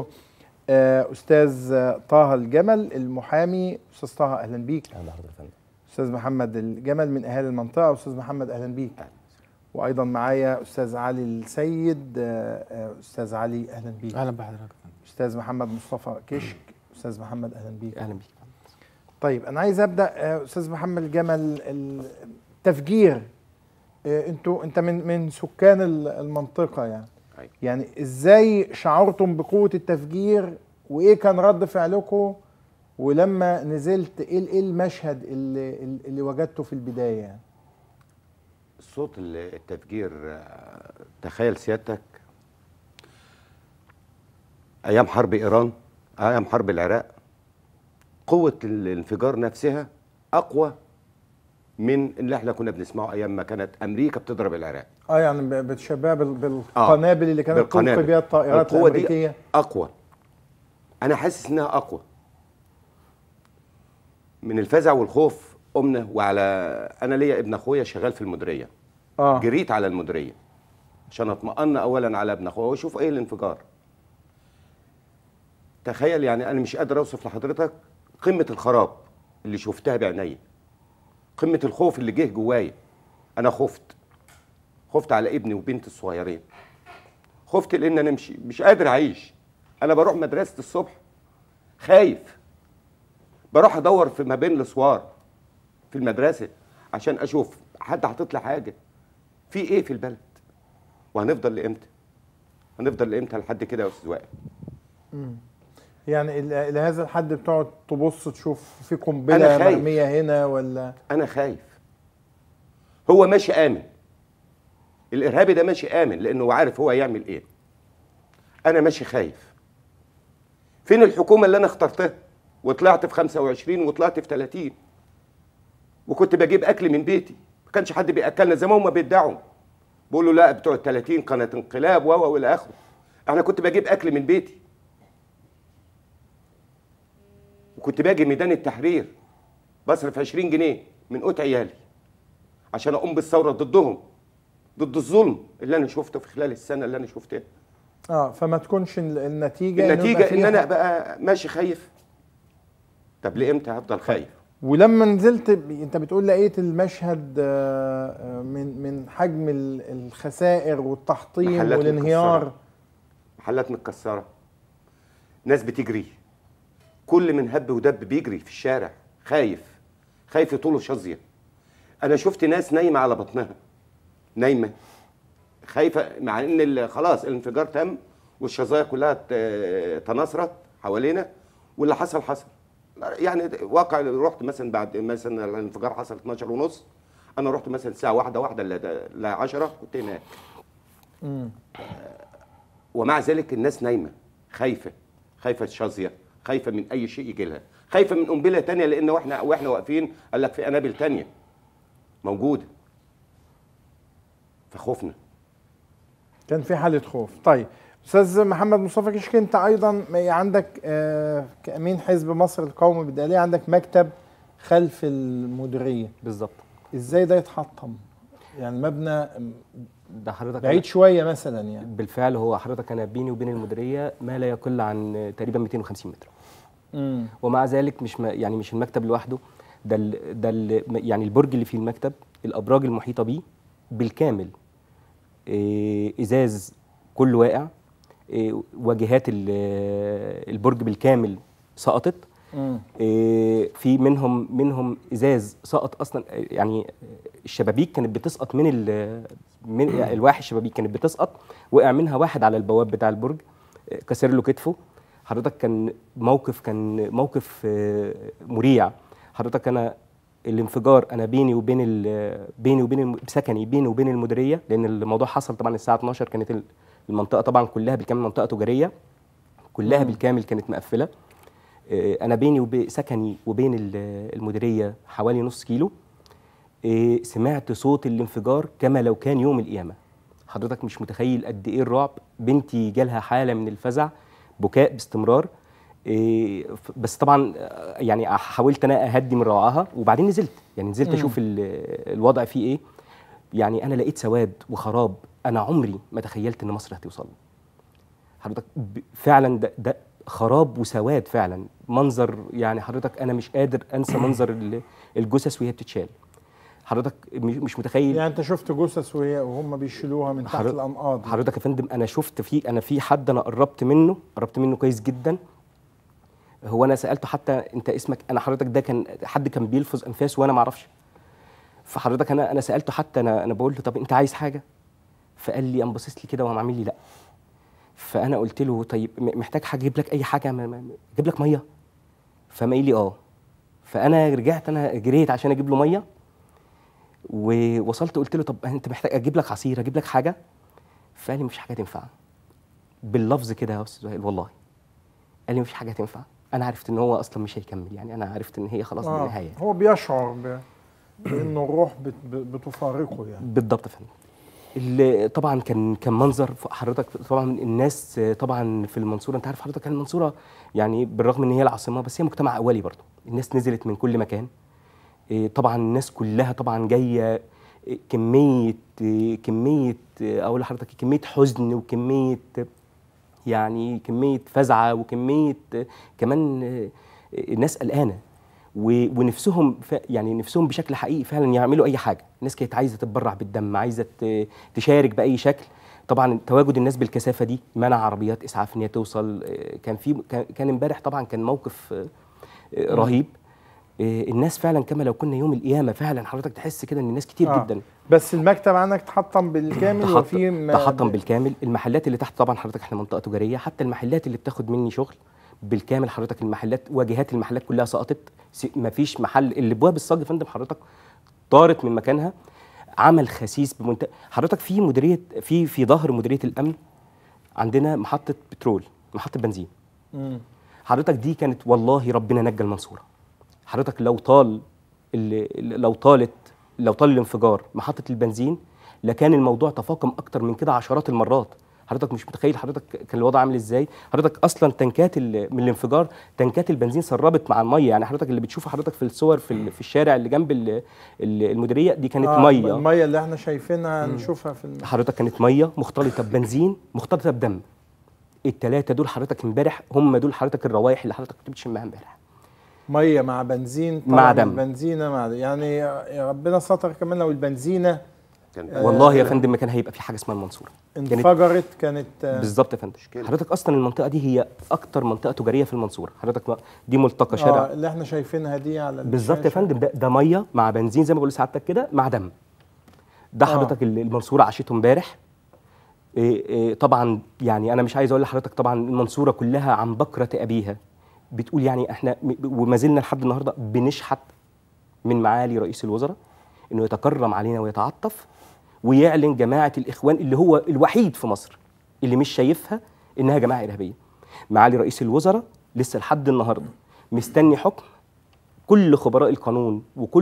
Speaker 1: آه، استاذ آه، طه الجمل المحامي استاذ طه اهلا بيك
Speaker 9: اهلا حضرتك يا فندم
Speaker 1: استاذ محمد الجمل من اهالي المنطقه استاذ محمد اهلا بيك وايضا معايا استاذ علي السيد آه، آه، استاذ علي اهلا بيك
Speaker 9: اهلا بحضرتك يا فندم
Speaker 1: استاذ محمد مصطفى كشك استاذ محمد اهلا بيك
Speaker 9: اهلا بيك
Speaker 1: طيب انا عايز ابدا آه، استاذ محمد الجمل التفجير آه، انتوا انت من من سكان ال- المنطقه يعني
Speaker 3: أيوة.
Speaker 1: يعني ازاي شعرتم بقوه التفجير وايه كان رد فعلكم ولما نزلت ايه ايه المشهد اللي اللي وجدته في البدايه يعني
Speaker 9: صوت التفجير آه، تخيل سيادتك ايام حرب ايران ايام حرب العراق قوه الانفجار نفسها اقوى من اللي احنا كنا بنسمعه ايام ما كانت امريكا بتضرب العراق
Speaker 1: اه يعني ب- بتشبهها بال- بالقنابل اللي كانت تلقي
Speaker 9: بالقنابل.
Speaker 1: بها الطائرات
Speaker 9: القوة دي
Speaker 1: الامريكيه
Speaker 9: اقوى انا حاسس انها اقوى من الفزع والخوف قمنا وعلى انا ليا ابن اخويا شغال في المديريه
Speaker 1: اه
Speaker 9: جريت على المديريه عشان اطمئن اولا على ابن اخويا واشوف ايه الانفجار تخيل يعني انا مش قادر اوصف لحضرتك قمه الخراب اللي شفتها بعيني قمه الخوف اللي جه جوايا انا خفت خفت على ابني وبنتي الصغيرين خفت لان انا مش مش قادر اعيش انا بروح مدرسه الصبح خايف بروح ادور في ما بين الاسوار في المدرسه عشان اشوف حد حاطط لي حاجه في ايه في البلد وهنفضل لامتى هنفضل لامتى لحد كده يا استاذ وائل
Speaker 1: يعني ال- لهذا الحد بتقعد تبص تشوف في
Speaker 9: أنا
Speaker 1: قنبله
Speaker 9: خايف.
Speaker 1: مرميه هنا ولا
Speaker 9: انا خايف هو ماشي امن الارهابي ده ماشي امن لانه عارف هو يعمل ايه انا ماشي خايف فين الحكومه اللي انا اخترتها وطلعت في 25 وطلعت في 30 وكنت بجيب اكل من بيتي ما كانش حد بياكلنا زي ما هم بيدعوا بيقولوا لا بتوع ال 30 قناه انقلاب و و والى اخره انا كنت بجيب اكل من بيتي وكنت باجي ميدان التحرير بصرف 20 جنيه من قوت عيالي عشان اقوم بالثوره ضدهم ضد الظلم اللي انا شفته في خلال السنه اللي انا شفتها
Speaker 1: اه فما تكونش ال- النتيجه إنه
Speaker 9: النتيجه
Speaker 1: يبقى
Speaker 9: ان
Speaker 1: فيها-
Speaker 9: انا بقى ماشي خايف طب لامتى هفضل خايف
Speaker 1: ولما نزلت ب- انت بتقول لقيت المشهد آه، آه، من من حجم ال- الخسائر والتحطيم
Speaker 9: محلات
Speaker 1: والانهيار
Speaker 9: متكسرة. محلات متكسره ناس بتجري كل من هب ودب بيجري في الشارع خايف خايف يطوله شظيه انا شفت ناس نايمه على بطنها نايمه خايفه مع ان ال- خلاص الانفجار تم والشظايا كلها ت- تناثرت حوالينا واللي حصل حصل يعني واقع رحت مثلا بعد مثلا الانفجار حصل 12 ونص انا رحت مثلا الساعه واحدة واحدة ل 10 كنت هناك ومع ذلك الناس نايمه خايفه خايفه شظيه خايفه من اي شيء يجي لها خايفه من قنبله تانية لان واحنا واحنا واقفين قال لك في قنابل تانية موجوده فخوفنا
Speaker 1: كان في حاله خوف طيب استاذ محمد مصطفى كشك انت ايضا م- عندك آه، كامين حزب مصر القومي بالدقهليه عندك مكتب خلف المديريه
Speaker 10: بالظبط
Speaker 1: ازاي ده يتحطم يعني مبنى م-
Speaker 10: ده حضرتك
Speaker 1: بعيد شويه مثلا يعني
Speaker 10: بالفعل هو حضرتك انا بيني وبين المديريه ما لا يقل عن تقريبا 250 متر
Speaker 1: مم.
Speaker 10: ومع ذلك مش ما يعني مش المكتب لوحده ده ال ده ال يعني البرج اللي فيه المكتب الابراج المحيطه بيه بالكامل إيه، ازاز كله واقع إيه، واجهات ال- البرج بالكامل سقطت
Speaker 1: مم.
Speaker 10: إيه، في منهم منهم ازاز سقط اصلا يعني الشبابيك كانت بتسقط من ال من الواح الشبابيك كانت بتسقط وقع منها واحد على البواب بتاع البرج إيه، كسر له كتفه حضرتك كان موقف كان موقف آه، مريع حضرتك انا الانفجار انا بيني وبين ال- بيني وبين الم- سكني بيني وبين المديريه لان الموضوع حصل طبعا الساعه 12 كانت ال- المنطقه طبعا كلها بالكامل منطقه تجاريه كلها بالكامل كانت مقفله آه، انا بيني وبين سكني وبين ال- المديريه حوالي نص كيلو آه، سمعت صوت الانفجار كما لو كان يوم القيامه حضرتك مش متخيل قد ايه الرعب بنتي جالها حاله من الفزع بكاء باستمرار إيه، ف- بس طبعا آه، يعني حاولت انا اهدي من روعها وبعدين نزلت يعني نزلت اشوف ال- الوضع فيه ايه يعني انا لقيت سواد وخراب انا عمري ما تخيلت ان مصر هتوصل له. حضرتك ب- فعلا ده, ده خراب وسواد فعلا منظر يعني حضرتك انا مش قادر انسى منظر ال- الجثث وهي بتتشال حضرتك مش مش متخيل
Speaker 1: يعني انت شفت جثث وهي وهم بيشيلوها من تحت
Speaker 10: حضرتك-
Speaker 1: الانقاض
Speaker 10: حضرتك يا فندم انا شفت في انا في حد انا قربت منه قربت منه كويس جدا هو انا سالته حتى انت اسمك انا حضرتك ده كان حد كان بيلفظ انفاسه وانا ما اعرفش فحضرتك انا انا سالته حتى انا انا بقول له طب انت عايز حاجه فقال لي قام باصص لي كده وقام عامل لي لا فانا قلت له طيب م- محتاج حاجه اجيب لك اي حاجه ما- ما- اجيب لك ميه فما قال لي اه فانا رجعت انا جريت عشان اجيب له ميه ووصلت قلت له طب انت محتاج اجيب لك عصير اجيب لك حاجه فقال لي مفيش حاجه تنفع باللفظ كده يا استاذ وائل والله قال لي مفيش حاجه تنفع انا عرفت ان هو اصلا مش هيكمل يعني انا عرفت ان هي خلاص دي
Speaker 1: آه.
Speaker 10: النهايه
Speaker 1: هو بيشعر ب... بانه الروح بت... ب- بتفارقه يعني
Speaker 10: بالضبط يا فندم اللي طبعا كان كان منظر حضرتك طبعا الناس طبعا في المنصوره انت عارف حضرتك كان المنصوره يعني بالرغم ان هي العاصمه بس هي مجتمع اولي برضه الناس نزلت من كل مكان إيه، طبعا الناس كلها طبعا جايه إيه، كميه إيه، كميه إيه، اقول لحضرتك كميه حزن وكميه يعني كميه فزعه وكميه آه، كمان آه، الناس قلقانه و- ونفسهم ف- يعني نفسهم بشكل حقيقي فعلا يعملوا اي حاجه الناس كانت عايزه تتبرع بالدم عايزه ت- تشارك باي شكل طبعا تواجد الناس بالكثافه دي منع عربيات اسعاف ان هي توصل آه، كان في كان- كان امبارح طبعا كان موقف آه، آه، رهيب آه، الناس فعلا كما لو كنا يوم القيامه فعلا حضرتك تحس كده ان الناس كتير
Speaker 1: آه.
Speaker 10: جدا
Speaker 1: بس المكتب عندك تحطم بالكامل
Speaker 10: تحط-
Speaker 1: وفي م-
Speaker 10: تحطم بالكامل المحلات اللي تحت طبعا حضرتك احنا منطقه تجاريه حتى المحلات اللي بتاخد مني شغل بالكامل حضرتك المحلات واجهات المحلات كلها سقطت س- مفيش محل الابواب الصاج يا فندم حضرتك طارت من مكانها عمل خسيس بمنتهى حضرتك في مديريه في في ظهر مديريه الامن عندنا محطه بترول محطه بنزين
Speaker 1: مم.
Speaker 10: حضرتك دي كانت والله ربنا نجى المنصوره حضرتك لو طال ال- لو طالت لو طال الانفجار محطه البنزين لكان الموضوع تفاقم اكتر من كده عشرات المرات حضرتك مش متخيل حضرتك كان الوضع عامل ازاي حضرتك اصلا تنكات ال- من الانفجار تنكات البنزين سربت مع الميه يعني حضرتك اللي بتشوفه حضرتك في الصور في, ال- في الشارع اللي جنب ال- ال- المديريه دي كانت
Speaker 1: آه
Speaker 10: ميه
Speaker 1: الميه اللي احنا شايفينها نشوفها في الم...
Speaker 10: حضرتك كانت ميه مختلطه ببنزين مختلطه بدم التلاتة دول حضرتك امبارح هم دول حضرتك الروايح اللي حضرتك كنت بتشمها امبارح
Speaker 1: ميه مع بنزين
Speaker 10: مع
Speaker 1: طبعاً
Speaker 10: دم.
Speaker 1: البنزينه مع يعني يا ربنا ستر كمان لو البنزينه
Speaker 9: كان
Speaker 10: والله يا فندم ما كان هيبقى في حاجه اسمها المنصوره كانت
Speaker 1: انفجرت كانت آه،
Speaker 10: بالظبط يا فندم حضرتك اصلا المنطقه دي هي اكتر منطقه تجاريه في المنصوره حضرتك ما- دي ملتقى
Speaker 1: اه
Speaker 10: شارع
Speaker 1: اللي احنا شايفينها دي على
Speaker 10: بالظبط يا
Speaker 1: الشاشة.
Speaker 10: فندم ده, ده ميه مع بنزين زي ما بقول لسعادتك كده مع دم ده
Speaker 1: آه.
Speaker 10: حضرتك اللي المنصوره عاشته امبارح إيه إيه طبعا يعني انا مش عايز اقول لحضرتك طبعا المنصوره كلها عن بكره ابيها بتقول يعني احنا م- وما زلنا لحد النهارده بنشحت من معالي رئيس الوزراء انه يتكرم علينا ويتعطف ويعلن جماعه الاخوان اللي هو الوحيد في مصر اللي مش شايفها انها جماعه ارهابيه. معالي رئيس الوزراء لسه لحد النهارده مستني حكم كل خبراء القانون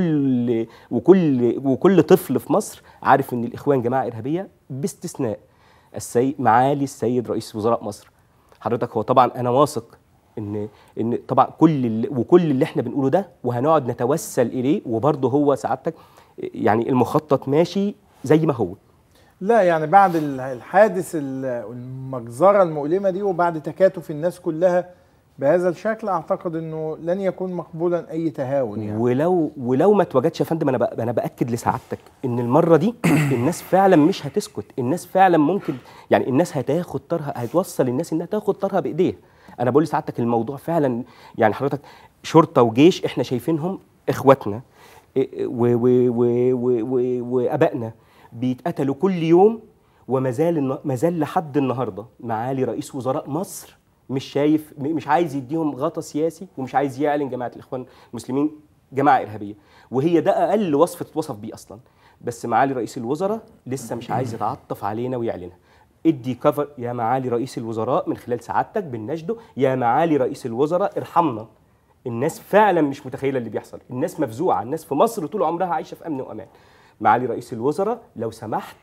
Speaker 10: وكل وكل وكل طفل في مصر عارف ان الاخوان جماعه ارهابيه باستثناء السيد معالي السيد رئيس وزراء مصر. حضرتك هو طبعا انا واثق ان ان طبعا كل اللي وكل اللي احنا بنقوله ده وهنقعد نتوسل اليه وبرضه هو سعادتك يعني المخطط ماشي زي ما هو
Speaker 1: لا يعني بعد ال- الحادث ال- المجزره المؤلمه دي وبعد تكاتف الناس كلها بهذا الشكل اعتقد انه لن يكون مقبولا اي تهاون يعني
Speaker 10: ولو ولو ما اتوجدش يا فندم انا بق- انا باكد لسعادتك ان المره دي الناس فعلا مش هتسكت الناس فعلا ممكن يعني الناس هتاخد طارها هتوصل الناس انها تاخد طارها بايديها انا بقول لسعادتك الموضوع فعلا يعني حضرتك شرطه وجيش احنا شايفينهم اخواتنا إيه، و- و- و- و- و- وابائنا بيتقتلوا كل يوم وما زال الن- ما زال لحد النهارده معالي رئيس وزراء مصر مش شايف م- مش عايز يديهم غطا سياسي ومش عايز يعلن جماعه الاخوان المسلمين جماعه ارهابيه وهي ده اقل وصف اتوصف بيه اصلا بس معالي رئيس الوزراء لسه مش عايز يتعطف علينا ويعلنها ادي كفر يا معالي رئيس الوزراء من خلال سعادتك بنشده يا معالي رئيس الوزراء ارحمنا الناس فعلا مش متخيله اللي بيحصل الناس مفزوعه الناس في مصر طول عمرها عايشه في امن وامان معالي رئيس الوزراء لو سمحت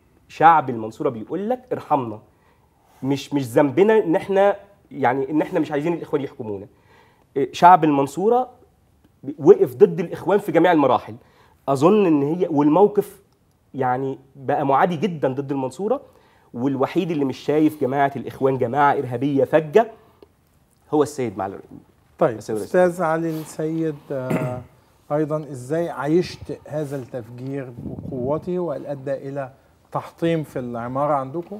Speaker 10: شعب المنصوره بيقول لك ارحمنا مش مش ذنبنا ان احنا يعني ان احنا مش عايزين الاخوان يحكمونا إيه، شعب المنصوره وقف ضد الاخوان في جميع المراحل اظن ان هي والموقف يعني بقى معادي جدا ضد المنصوره والوحيد اللي مش شايف جماعه الاخوان جماعه ارهابيه فجه هو السيد معالي
Speaker 1: طيب
Speaker 10: السيد رئيس
Speaker 1: استاذ علي السيد آه، ايضا ازاي عيشت هذا التفجير بقوته وهل ادى الى تحطيم في العماره عندكم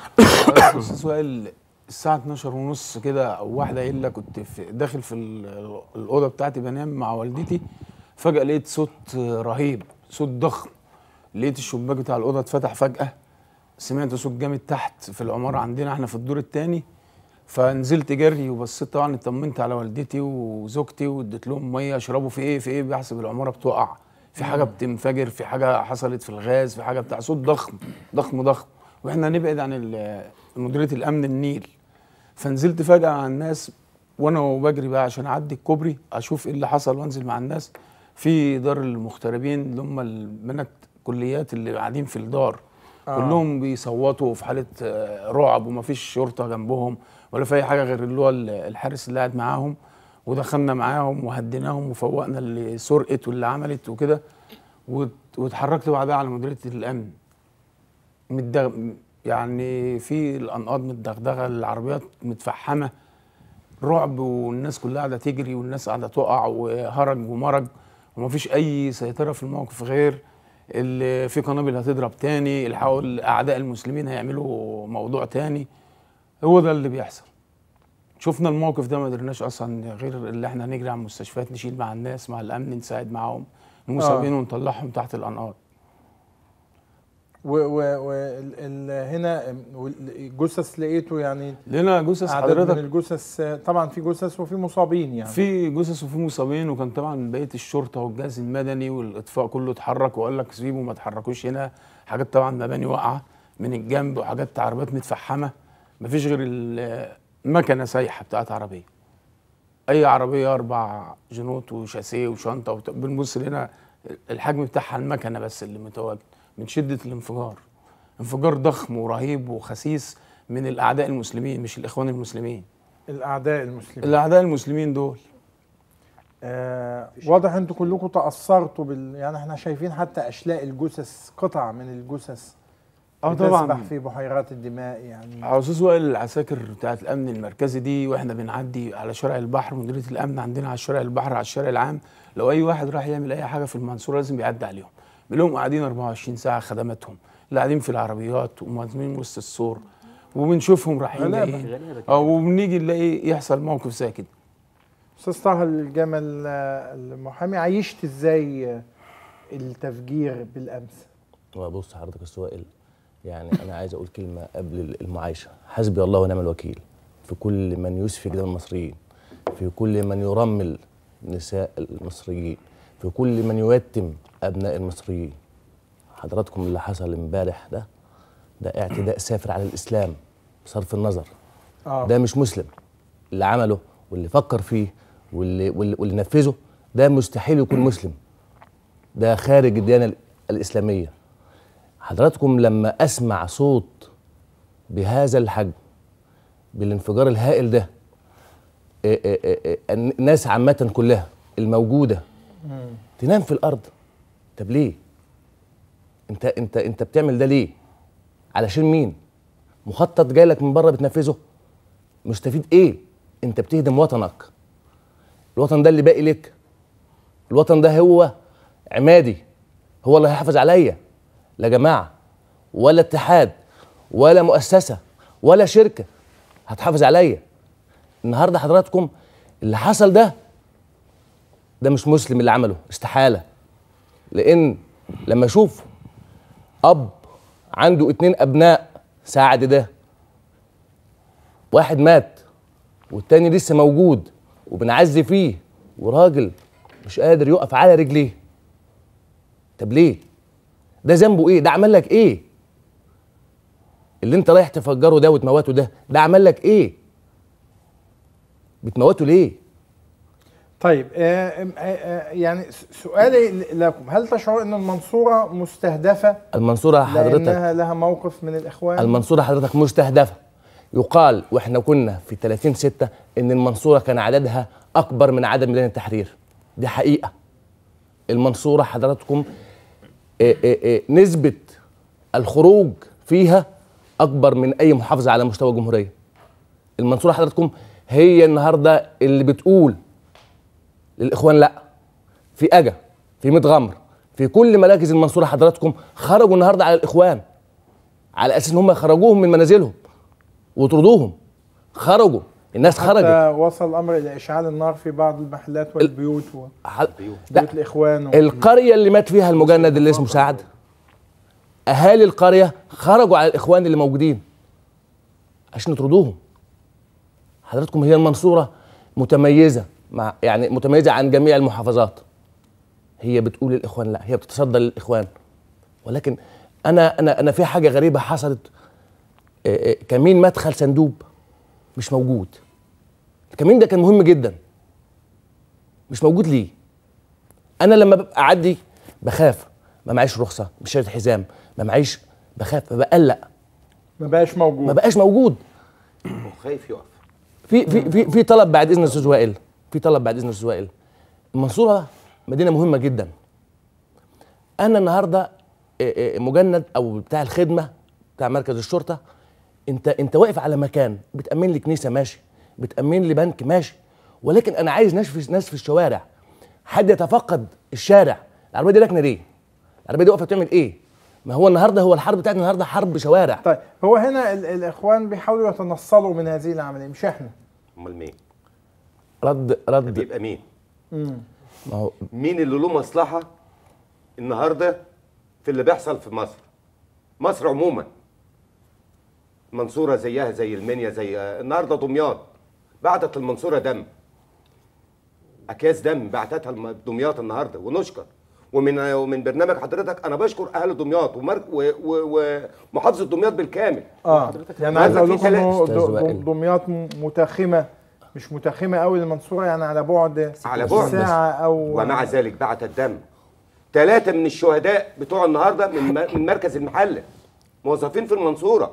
Speaker 11: استاذ وائل الساعه 12 ونص كده او واحده الا كنت في داخل في ال- الاوضه بتاعتي بنام مع والدتي فجاه لقيت صوت رهيب صوت ضخم لقيت الشباك بتاع الاوضه اتفتح فجاه سمعت صوت جامد تحت في العماره عندنا احنا في الدور الثاني فنزلت جري وبصيت طبعا اطمنت على والدتي وزوجتي واديت لهم ميه اشربوا في ايه في ايه بحسب العماره بتقع في حاجه بتنفجر في حاجه حصلت في الغاز في حاجه بتاع صوت ضخم ضخم ضخم واحنا نبعد عن ال- مديريه الامن النيل فنزلت فجاه على الناس وانا وبجري بقى عشان اعدي الكوبري اشوف ايه اللي حصل وانزل مع الناس في دار المغتربين اللي هم البنات كليات اللي قاعدين في الدار
Speaker 1: آه.
Speaker 11: آه. كلهم بيصوتوا في حاله آه، رعب ومفيش شرطه جنبهم ولا في اي حاجه غير اللي هو ال- الحارس اللي قاعد معاهم ودخلنا معاهم وهديناهم وفوقنا اللي سرقت واللي عملت وكده وات- واتحركت بعدها على مديريه الامن متدغ... يعني في الانقاض متدغدغه العربيات متفحمه رعب والناس كلها قاعده تجري والناس قاعده تقع وهرج ومرج ومفيش اي سيطره في الموقف غير اللي في قنابل هتضرب تاني الحقوا اعداء المسلمين هيعملوا موضوع تاني هو ده اللي بيحصل شفنا الموقف ده ما قدرناش اصلا غير اللي احنا نجري على المستشفيات نشيل مع الناس مع الامن نساعد معاهم المصابين
Speaker 1: آه.
Speaker 11: ونطلعهم تحت الانقاض
Speaker 1: و و و ال- ال- هنا الجثث لقيته يعني
Speaker 11: لنا جثث
Speaker 1: عدد من
Speaker 11: حضرتك
Speaker 1: الجثث طبعا في جثث وفي مصابين يعني
Speaker 11: في جثث وفي مصابين وكان طبعا بقيه الشرطه والجهاز المدني والاطفاء كله اتحرك وقال لك سيبوا ما تحركوش هنا حاجات طبعا مباني واقعه من الجنب وحاجات عربيات متفحمه مفيش غير ال- المكنه سايحه بتاعت عربيه اي عربيه اربع جنوط وشاسيه وشنطه وبت... بنبص لنا الحجم بتاعها المكنه بس اللي متواجد من شده الانفجار انفجار ضخم ورهيب وخسيس من الاعداء المسلمين مش الاخوان المسلمين
Speaker 1: الاعداء المسلمين
Speaker 11: الاعداء المسلمين دول
Speaker 1: آه واضح انتوا كلكم تاثرتوا بال يعني احنا شايفين حتى اشلاء الجثث قطع من الجثث
Speaker 11: اه طبعا
Speaker 1: بتسبح في بحيرات الدماء يعني
Speaker 11: على اساس وائل العساكر بتاعت الامن المركزي دي واحنا بنعدي على شارع البحر مديريه الامن عندنا على شارع البحر على الشارع العام لو اي واحد راح يعمل اي حاجه في المنصوره لازم يعدي عليهم بنلاقيهم قاعدين 24 ساعه خدماتهم اللي قاعدين في العربيات ومهزمين وسط السور وبنشوفهم رايحين
Speaker 1: غلابة.
Speaker 11: جايين اه وبنيجي نلاقي يحصل موقف زي كده
Speaker 1: استاذ طه الجمل آه، المحامي عيشت ازاي آه، التفجير بالامس
Speaker 12: بص حضرتك السؤال يعني انا عايز اقول كلمه قبل المعايشه حسبي الله ونعم الوكيل في كل من يسفك دم المصريين في كل من يرمل نساء المصريين في كل من يتم ابناء المصريين حضراتكم اللي حصل امبارح ده ده اعتداء سافر على الاسلام بصرف النظر
Speaker 1: اه
Speaker 12: ده مش مسلم اللي عمله واللي فكر فيه واللي, واللي, واللي نفذه ده مستحيل يكون مسلم ده خارج الديانة الإسلامية حضراتكم لما أسمع صوت بهذا الحجم بالانفجار الهائل ده إيه إيه إيه الناس عامة كلها الموجودة تنام في الأرض طب ليه؟ أنت أنت أنت بتعمل ده ليه؟ علشان مين؟ مخطط جاي لك من بره بتنفذه؟ مستفيد ايه انت بتهدم وطنك الوطن ده اللي باقي لك الوطن ده هو عمادي هو اللي هيحافظ عليا لا جماعه ولا اتحاد ولا مؤسسه ولا شركه هتحافظ عليا النهارده حضراتكم اللي حصل ده ده مش مسلم اللي عمله استحاله لان لما اشوف اب عنده اتنين ابناء ساعد ده واحد مات والتاني لسه موجود وبنعزي فيه وراجل مش قادر يقف على رجليه طب ليه ده ذنبه ايه ده عمل لك ايه اللي انت رايح تفجره ده وتموته ده ده عمل لك ايه بتموته ليه
Speaker 1: طيب آه آه آه يعني س- سؤالي ل- لكم هل تشعر ان المنصوره مستهدفه
Speaker 12: المنصوره حضرتك
Speaker 1: لانها لها موقف من الاخوان
Speaker 12: المنصورة حضرتك مستهدفة يقال واحنا كنا في 30 6 ان المنصورة كان عددها اكبر من عدد ميدان التحرير دي حقيقة المنصورة حضراتكم آه، آه، آه، نسبة الخروج فيها اكبر من اي محافظة على مستوى الجمهورية المنصورة حضراتكم هي النهاردة اللي بتقول للاخوان لا في اجا في متغمر في كل مراكز المنصورة حضراتكم خرجوا النهاردة على الاخوان على اساس ان هم يخرجوهم من منازلهم وطردوهم خرجوا الناس خرجت
Speaker 1: حتى وصل الامر الى اشعال النار في بعض المحلات والبيوت و...
Speaker 12: ح-
Speaker 1: بيوت
Speaker 12: لا
Speaker 1: الاخوان و...
Speaker 12: القريه اللي مات فيها المجند اللي اسمه سعد اهالي القريه خرجوا على الاخوان اللي موجودين عشان يطردوهم حضراتكم هي المنصوره متميزه مع يعني متميزه عن جميع المحافظات هي بتقول للاخوان لا هي بتتصدى للاخوان ولكن انا انا انا في حاجه غريبه حصلت آه، آه، كمين مدخل صندوق مش موجود الكمين ده كان مهم جدا مش موجود ليه انا لما ببقى اعدي بخاف ما معيش رخصه مش شايل حزام ما معيش بخاف بقلق
Speaker 1: ما بقاش موجود
Speaker 12: ما بقاش موجود
Speaker 9: خايف يقف
Speaker 12: في في في في طلب بعد اذن الاستاذ وائل في طلب بعد اذن الاستاذ وائل المنصوره مدينه مهمه جدا انا النهارده إيه إيه مجند او بتاع الخدمه بتاع مركز الشرطه انت انت واقف على مكان بتامن لي كنيسه ماشي بتامن لي بنك ماشي ولكن انا عايز ناس في ناس في الشوارع حد يتفقد الشارع العربيه دي راكنه ليه العربيه دي واقفه بتعمل ايه ما هو النهارده هو الحرب بتاعتنا النهارده حرب شوارع
Speaker 1: طيب هو هنا ال- الاخوان بيحاولوا يتنصلوا من هذه العمليه مش احنا
Speaker 9: امال مين؟
Speaker 12: رد رد
Speaker 9: يبقى مين؟
Speaker 1: مم.
Speaker 12: ما هو
Speaker 9: مين اللي له مصلحه النهارده في اللي بيحصل في مصر؟ مصر عموما المنصوره زيها زي المنيا زي النهارده دمياط بعتت المنصوره دم اكياس دم بعتتها الم- دمياط النهارده ونشكر ومن ومن برنامج حضرتك انا بشكر اهل دمياط ومرك و- و- ومحافظه دمياط بالكامل
Speaker 1: اه يعني عايز اقول لكم انه
Speaker 9: أستاذ
Speaker 1: د-
Speaker 9: وائل.
Speaker 1: د- دمياط م- متاخمه مش متاخمه قوي للمنصوره يعني على بعد
Speaker 9: على بعد
Speaker 1: ساعه او
Speaker 9: ومع ذلك بعت الدم ثلاثة من الشهداء بتوع النهارده من م- من مركز المحلة موظفين في المنصورة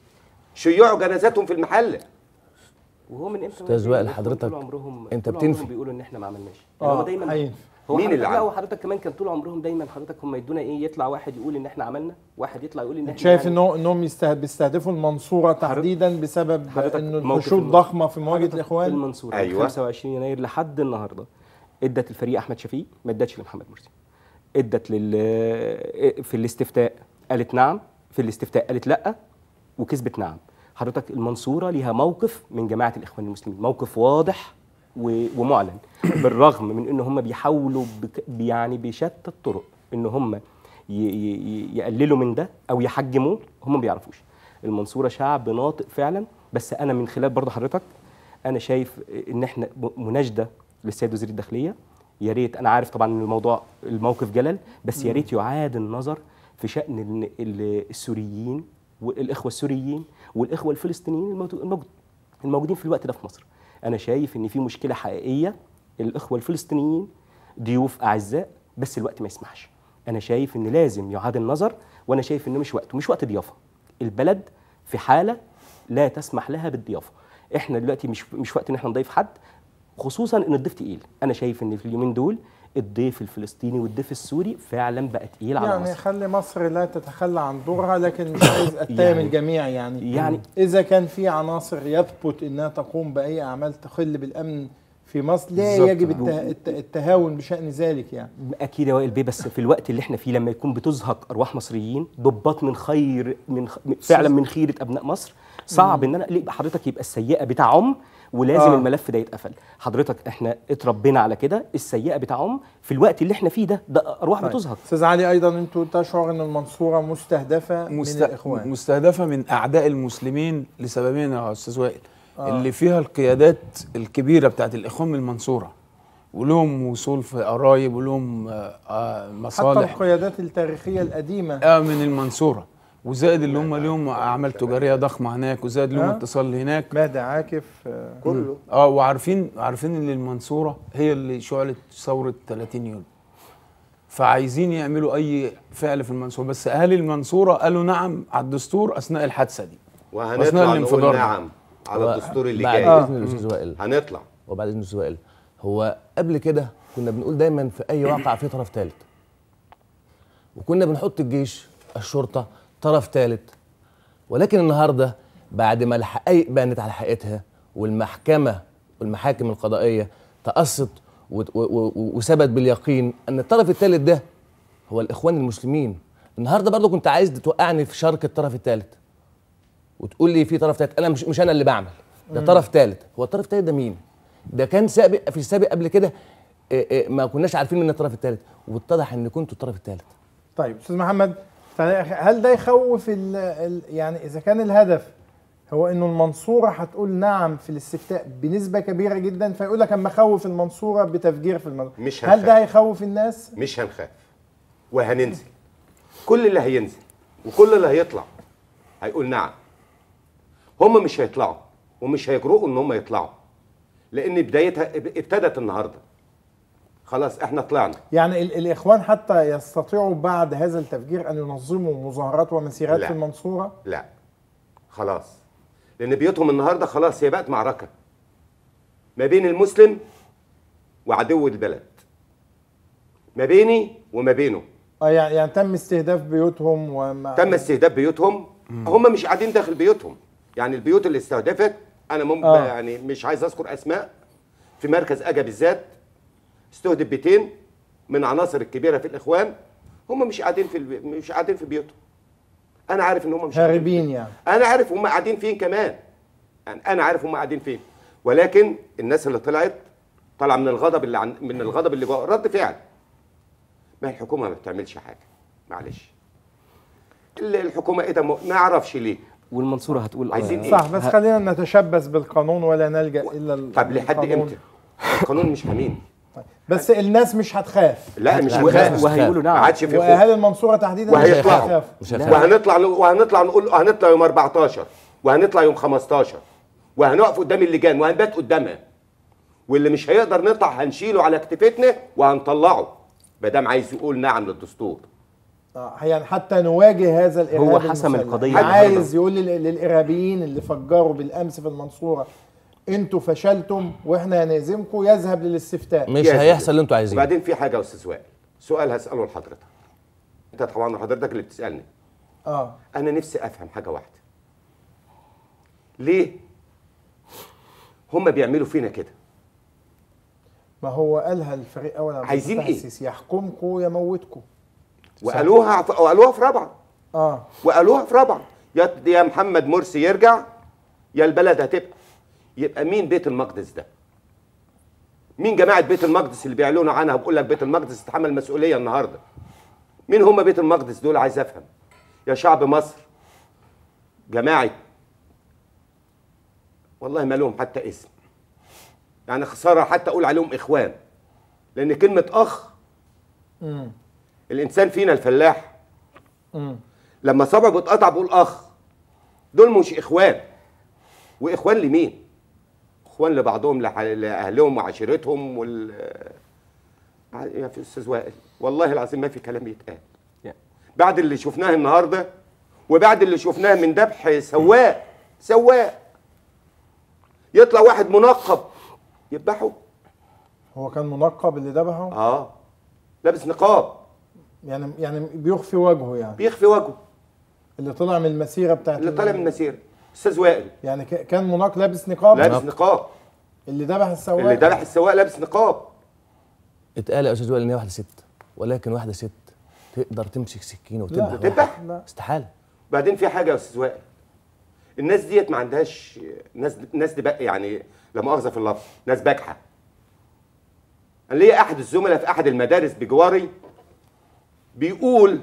Speaker 9: شيعوا جنازاتهم في المحلة
Speaker 10: وهو من امتى
Speaker 12: أستاذ وائل
Speaker 10: الإخوان
Speaker 12: حضرتك
Speaker 10: طول عمرهم
Speaker 12: أنت
Speaker 10: طول عمرهم
Speaker 12: بتنفي.
Speaker 10: بيقولوا ان احنا ما عملناش
Speaker 1: آه،
Speaker 10: يعني هو دايما
Speaker 1: حقيقي.
Speaker 10: هو
Speaker 9: مين
Speaker 10: حضرتك
Speaker 9: اللي
Speaker 10: لا
Speaker 9: عمل؟
Speaker 10: هو حضرتك كمان كان طول عمرهم دايما حضرتك هم يدونا ايه يطلع واحد يقول ان احنا عملنا واحد يطلع يقول ان
Speaker 1: انت
Speaker 10: احنا
Speaker 1: شايف
Speaker 10: يعني-
Speaker 1: انه انهم يسته- بيستهدفوا المنصوره تحديدا بسبب
Speaker 10: حضرتك
Speaker 1: انه
Speaker 10: موقف
Speaker 1: الحشود
Speaker 10: الم-
Speaker 1: ضخمه في مواجهه
Speaker 10: حضرتك
Speaker 1: الاخوان
Speaker 10: المنصوره
Speaker 9: أيوة.
Speaker 10: أيوة. 25 يناير لحد النهارده ادت الفريق احمد شفيق ما ادتش لمحمد مرسي ادت لل في الاستفتاء قالت نعم في الاستفتاء قالت لا وكسبت نعم حضرتك المنصوره ليها موقف من جماعه الاخوان المسلمين موقف واضح و- ومعلن بالرغم من ان هم بيحاولوا بك يعني بشتى الطرق ان هم ي- ي- يقللوا من ده او يحجموه هم ما بيعرفوش المنصوره شعب ناطق فعلا بس انا من خلال برضه حضرتك انا شايف ان احنا مناشده للسيد وزير الداخليه يا ريت انا عارف طبعا ان الموضوع الموقف جلل بس يا ريت يعاد النظر في شان ال- ال- السوريين والاخوه السوريين والاخوه الفلسطينيين الموجود- الموجود- الموجودين في الوقت ده في مصر انا شايف ان في مشكله حقيقيه الاخوه الفلسطينيين ضيوف اعزاء بس الوقت ما يسمحش انا شايف ان لازم يعاد النظر وانا شايف انه مش وقت مش وقت ضيافه البلد في حاله لا تسمح لها بالضيافه احنا دلوقتي مش مش وقت ان احنا نضيف حد خصوصا ان الضيف تقيل انا شايف ان في اليومين دول الضيف الفلسطيني والضيف السوري فعلا بقى تقيل على
Speaker 1: يعني
Speaker 10: مصر
Speaker 1: خلي مصر لا تتخلى عن دورها لكن مش عايز اتهم
Speaker 10: يعني-
Speaker 1: الجميع يعني
Speaker 10: يعني-
Speaker 1: اذا كان في عناصر يثبت انها تقوم باي اعمال تخل بالامن في مصر لا
Speaker 10: بالظبط.
Speaker 1: يجب الته- الت- التهاون بشان ذلك يعني
Speaker 10: اكيد يا وائل بيه بس في الوقت اللي احنا فيه لما يكون بتزهق ارواح مصريين ضباط من خير من خ... فعلا من خيره ابناء مصر صعب ان انا ليه يبقى حضرتك يبقى السيئه بتاعهم ولازم
Speaker 1: آه.
Speaker 10: آه. الملف ده يتقفل حضرتك احنا اتربينا على كده السيئه بتاعهم في الوقت اللي احنا فيه ده ده ارواح
Speaker 1: طيب.
Speaker 10: بتزهق
Speaker 1: استاذ علي ايضا انتوا تشعر ان المنصوره مستهدفه
Speaker 11: مست...
Speaker 1: من الاخوان
Speaker 11: مستهدفه من اعداء المسلمين لسببين يا استاذ وائل
Speaker 1: آه.
Speaker 11: اللي فيها القيادات الكبيره بتاعت الاخوان من المنصوره ولهم وصول في قرايب ولهم آه، آه،
Speaker 1: حتى
Speaker 11: مصالح
Speaker 1: القيادات التاريخيه القديمه
Speaker 11: اه من المنصوره وزائد اللي هم لهم اعمال تجاريه ضخمه هناك وزائد لهم
Speaker 1: آه.
Speaker 11: اتصال هناك
Speaker 1: مهدي عاكف آه،
Speaker 9: كله
Speaker 11: اه وعارفين عارفين ان المنصوره هي اللي شعلت ثوره 30 يونيو فعايزين يعملوا اي فعل في المنصوره بس اهالي المنصوره قالوا نعم على الدستور اثناء الحادثه دي
Speaker 9: وهنطلع
Speaker 11: أثناء
Speaker 9: نقول
Speaker 11: الانفجار ده.
Speaker 9: نعم على
Speaker 12: هو
Speaker 9: الدستور اللي
Speaker 12: بعد
Speaker 9: جاي
Speaker 12: اذن الاستاذ وائل
Speaker 9: هنطلع
Speaker 12: وبعد اذن الاستاذ وائل هو قبل كده كنا بنقول دايما في اي واقع في طرف ثالث وكنا بنحط الجيش الشرطه طرف ثالث ولكن النهارده بعد ما الحقائق بانت على حقيقتها والمحكمه والمحاكم القضائيه تقصت و- و- و- وثبت باليقين ان الطرف الثالث ده هو الاخوان المسلمين النهارده برضو كنت عايز توقعني في شرك الطرف الثالث وتقول لي في طرف ثالث انا مش مش انا اللي بعمل ده
Speaker 1: مم.
Speaker 12: طرف ثالث هو الطرف الثالث ده مين ده كان سابق في السابق قبل كده إيه إيه ما كناش عارفين من الطرف الثالث واتضح ان كنتوا الطرف الثالث
Speaker 1: طيب استاذ محمد تعالى يا أخي، هل ده يخوف ال ال يعني اذا كان الهدف هو انه المنصوره هتقول نعم في الاستفتاء بنسبه كبيره جدا فيقول لك اما خوف المنصوره بتفجير في المنصوره
Speaker 9: مش
Speaker 1: هل
Speaker 9: هنخاف.
Speaker 1: ده هيخوف الناس؟
Speaker 9: مش هنخاف وهننزل كل اللي هينزل وكل اللي هيطلع هيقول نعم هم مش هيطلعوا ومش هيجرؤوا ان هم يطلعوا لان بدايتها ابتدت النهارده خلاص احنا طلعنا
Speaker 1: يعني ال- الاخوان حتى يستطيعوا بعد هذا التفجير ان ينظموا مظاهرات ومسيرات
Speaker 9: لا.
Speaker 1: في المنصوره
Speaker 9: لا خلاص لان بيوتهم النهارده خلاص هي بقت معركه ما بين المسلم وعدو البلد ما بيني وما بينه
Speaker 1: اه يعني, يعني تم استهداف بيوتهم وما
Speaker 9: تم استهداف بيوتهم هم مش قاعدين داخل بيوتهم يعني البيوت اللي استهدفت انا مم
Speaker 1: آه.
Speaker 9: يعني مش عايز اذكر اسماء في مركز اجا بالذات استهدف بيتين من عناصر الكبيره في الاخوان هم مش قاعدين في البي... مش قاعدين في بيوتهم انا عارف ان هم مش قاعدين في
Speaker 1: هاربين يعني
Speaker 9: انا عارف هم قاعدين فين كمان يعني انا عارف هم قاعدين فين ولكن الناس اللي طلعت طالعه من الغضب اللي عن من الغضب اللي جوه رد فعل ما الحكومه ما بتعملش حاجه معلش ال- الحكومه ايه ده م- ما اعرفش ليه
Speaker 10: والمنصوره هتقول
Speaker 9: عايزين ايه
Speaker 1: صح بس خلينا نتشبث بالقانون ولا نلجا الا ال-
Speaker 9: طب لحد
Speaker 1: القانون.
Speaker 9: امتى القانون مش حميني
Speaker 1: بس الناس مش هتخاف
Speaker 9: لا مش
Speaker 12: لا،
Speaker 9: هنخاف
Speaker 10: وهيقولوا نعم.
Speaker 9: ما عادش في خوف
Speaker 1: واهالي المنصوره تحديدا مش
Speaker 9: وهيطلعوا
Speaker 1: هيخافوا
Speaker 12: مش هيخافوا.
Speaker 9: وهنطلع وهنطلع نقول هنطلع يوم 14 وهنطلع يوم 15 وهنقف قدام اللجان وهنبات قدامها واللي مش هيقدر نطلع هنشيله على كتفتنا وهنطلعه ما دام عايز يقول نعم للدستور
Speaker 1: آه، يعني حتى نواجه هذا الارهاب
Speaker 10: هو حسم
Speaker 1: المسلح.
Speaker 10: القضية
Speaker 1: يعني
Speaker 10: النهاردة.
Speaker 1: عايز يقول لل- للارهابيين اللي فجروا بالامس في المنصوره انتوا فشلتم واحنا هنهزمكم يذهب للاستفتاء
Speaker 12: مش
Speaker 9: يا
Speaker 12: هيحصل
Speaker 9: سيدي.
Speaker 12: اللي انتوا عايزينه
Speaker 9: وبعدين في حاجه يا استاذ وائل سؤال هساله لحضرتك انت طبعا حضرتك اللي بتسالني
Speaker 1: اه
Speaker 9: انا نفسي افهم حاجه واحده ليه هم بيعملوا فينا كده
Speaker 1: ما هو قالها الفريق اول عبد
Speaker 9: عايزين
Speaker 1: الفتاح
Speaker 9: إيه؟
Speaker 1: السيسي يحكمكم يموتكم
Speaker 9: وقالوها وقالوها في رابعه
Speaker 1: اه
Speaker 9: وقالوها في رابعه يا يا محمد مرسي يرجع يا البلد هتبقى يبقى مين بيت المقدس ده؟ مين جماعه بيت المقدس اللي بيعلنوا عنها بقول لك بيت المقدس تتحمل مسؤوليه النهارده؟ مين هم بيت المقدس دول عايز افهم يا شعب مصر جماعه والله ما لهم حتى اسم يعني خساره حتى اقول عليهم اخوان لان كلمه اخ
Speaker 1: امم
Speaker 9: الانسان فينا الفلاح
Speaker 1: امم
Speaker 9: لما صبعه بيتقطع بيقول اخ دول مش اخوان واخوان لمين اخوان لبعضهم لح- لاهلهم وعشيرتهم وال يا في استاذ وائل والله العظيم ما في كلام يتقال
Speaker 10: يا.
Speaker 9: بعد اللي شفناه النهارده وبعد اللي شفناه من ذبح سواق سواق يطلع واحد منقب يذبحه
Speaker 1: هو كان منقب اللي ذبحه
Speaker 9: اه لابس نقاب
Speaker 1: يعني يعني بيخفي وجهه يعني
Speaker 9: بيخفي وجهه
Speaker 1: اللي طلع من المسيره بتاعت
Speaker 9: اللي
Speaker 1: ال-
Speaker 9: طالع من المسيره استاذ وائل
Speaker 1: يعني ك- كان مناق لابس نقاب
Speaker 9: لابس نقاب
Speaker 1: اللي ذبح السواق
Speaker 9: اللي ذبح السواق لابس نقاب
Speaker 12: اتقال يا استاذ وائل ان هي واحده ست ولكن واحده ست تقدر تمسك سكينه وتذبح واحد.
Speaker 9: تذبح
Speaker 1: لا
Speaker 12: استحاله
Speaker 9: بعدين في حاجه يا استاذ وائل الناس ديت ما عندهاش ناس ناس دي بقى يعني لا مؤاخذه في اللفظ ناس باجحه انا ليا احد الزملاء في احد المدارس بجواري بيقول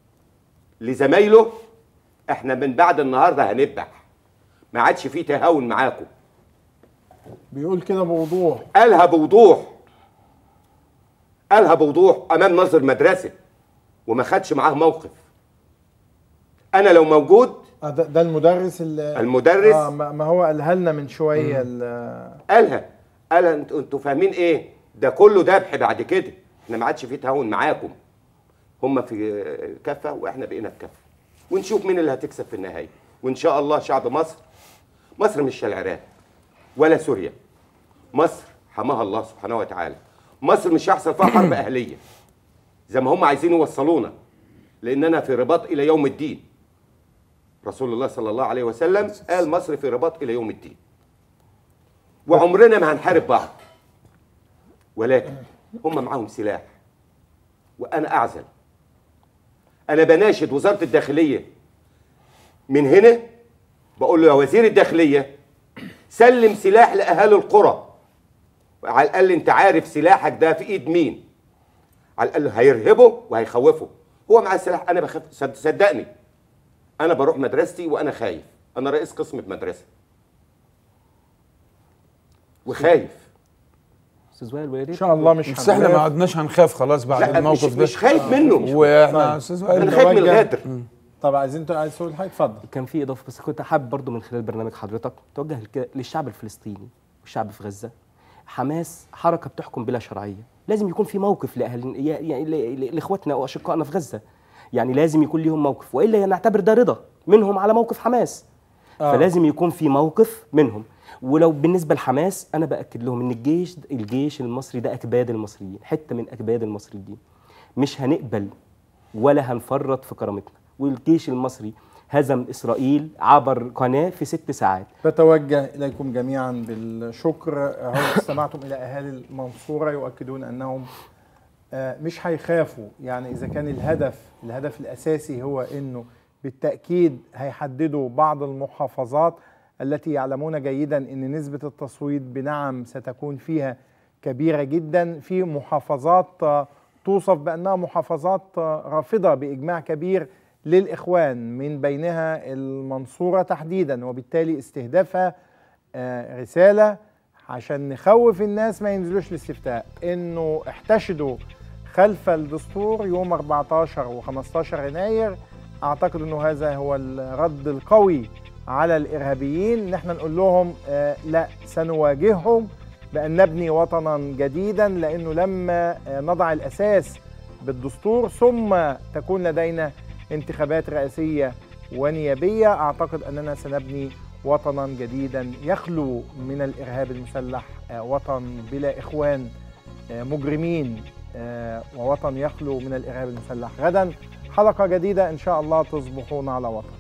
Speaker 9: لزمايله احنا من بعد النهارده هنذبح ما عادش فيه تهاون معاكم
Speaker 1: بيقول كده بوضوح
Speaker 9: قالها بوضوح قالها بوضوح امام ناظر مدرسه وما خدش معاه موقف انا لو موجود
Speaker 1: آه ده, ده المدرس اللي
Speaker 9: المدرس
Speaker 1: آه ما ما هو قالها لنا من شويه ال-
Speaker 9: قالها قال انتوا انتوا فاهمين ايه ده كله ذبح بعد كده احنا ما عادش فيه تهاون معاكم هم في كفه واحنا بقينا في كفه ونشوف مين اللي هتكسب في النهايه وان شاء الله شعب مصر مصر مش العراق ولا سوريا مصر حماها الله سبحانه وتعالى مصر مش هيحصل فيها حرب اهليه زي ما هم عايزين يوصلونا لاننا في رباط الى يوم الدين رسول الله صلى الله عليه وسلم قال مصر في رباط الى يوم الدين وعمرنا ما هنحارب بعض ولكن هم معاهم سلاح وانا اعزل انا بناشد وزاره الداخليه من هنا بقول له يا وزير الداخليه سلم سلاح لاهالي القرى على الاقل انت عارف سلاحك ده في ايد مين على الاقل هيرهبه وهيخوفه هو معاه سلاح انا بخاف صد- صدقني انا بروح مدرستي وانا خايف انا رئيس قسم في مدرسه وخايف
Speaker 10: استاذ وائل ويا ريت
Speaker 1: ان شاء الله مش
Speaker 11: بس احنا ما عدناش هنخاف خلاص بعد
Speaker 9: لا مش,
Speaker 11: الموقف ده
Speaker 9: مش خايف منه
Speaker 11: واحنا
Speaker 1: طيب.
Speaker 11: استاذ
Speaker 9: انا
Speaker 11: وائل
Speaker 9: خايف من
Speaker 1: نتوجه.
Speaker 9: الغدر
Speaker 1: طب عايزين انتوا عايز تقول حاجه اتفضل
Speaker 10: كان في اضافه بس كنت حابب برضو من خلال برنامج حضرتك توجه الك- للشعب الفلسطيني والشعب في غزه حماس حركه بتحكم بلا شرعيه لازم يكون في موقف لاهل يعني ل- ل- لاخواتنا واشقائنا في غزه يعني لازم يكون ليهم موقف والا نعتبر ده رضا منهم على موقف حماس
Speaker 1: آه.
Speaker 10: فلازم يكون في موقف منهم ولو بالنسبه لحماس انا باكد لهم ان الجيش الجيش المصري ده اكباد المصريين حته من اكباد المصريين مش هنقبل ولا هنفرط في كرامتنا والجيش المصري هزم اسرائيل عبر قناه في ست ساعات
Speaker 1: بتوجه اليكم جميعا بالشكر هم استمعتم الى اهالي المنصوره يؤكدون انهم آه، مش هيخافوا يعني اذا كان الهدف الهدف الاساسي هو انه بالتاكيد هيحددوا بعض المحافظات التي يعلمون جيدا ان نسبه التصويت بنعم ستكون فيها كبيره جدا في محافظات آه، توصف بانها محافظات آه، رافضه باجماع كبير للاخوان من بينها المنصوره تحديدا وبالتالي استهدافها آه، رساله عشان نخوف الناس ما ينزلوش الاستفتاء انه احتشدوا خلف الدستور يوم 14 و15 يناير اعتقد انه هذا هو الرد القوي على الارهابيين ان احنا نقول لهم آه لا سنواجههم بان نبني وطنا جديدا لانه لما آه نضع الاساس بالدستور ثم تكون لدينا انتخابات رئاسيه ونيابيه اعتقد اننا سنبني وطنا جديدا يخلو من الارهاب المسلح آه وطن بلا اخوان آه مجرمين آه ووطن يخلو من الارهاب المسلح غدا حلقه جديده ان شاء الله تصبحون على وطن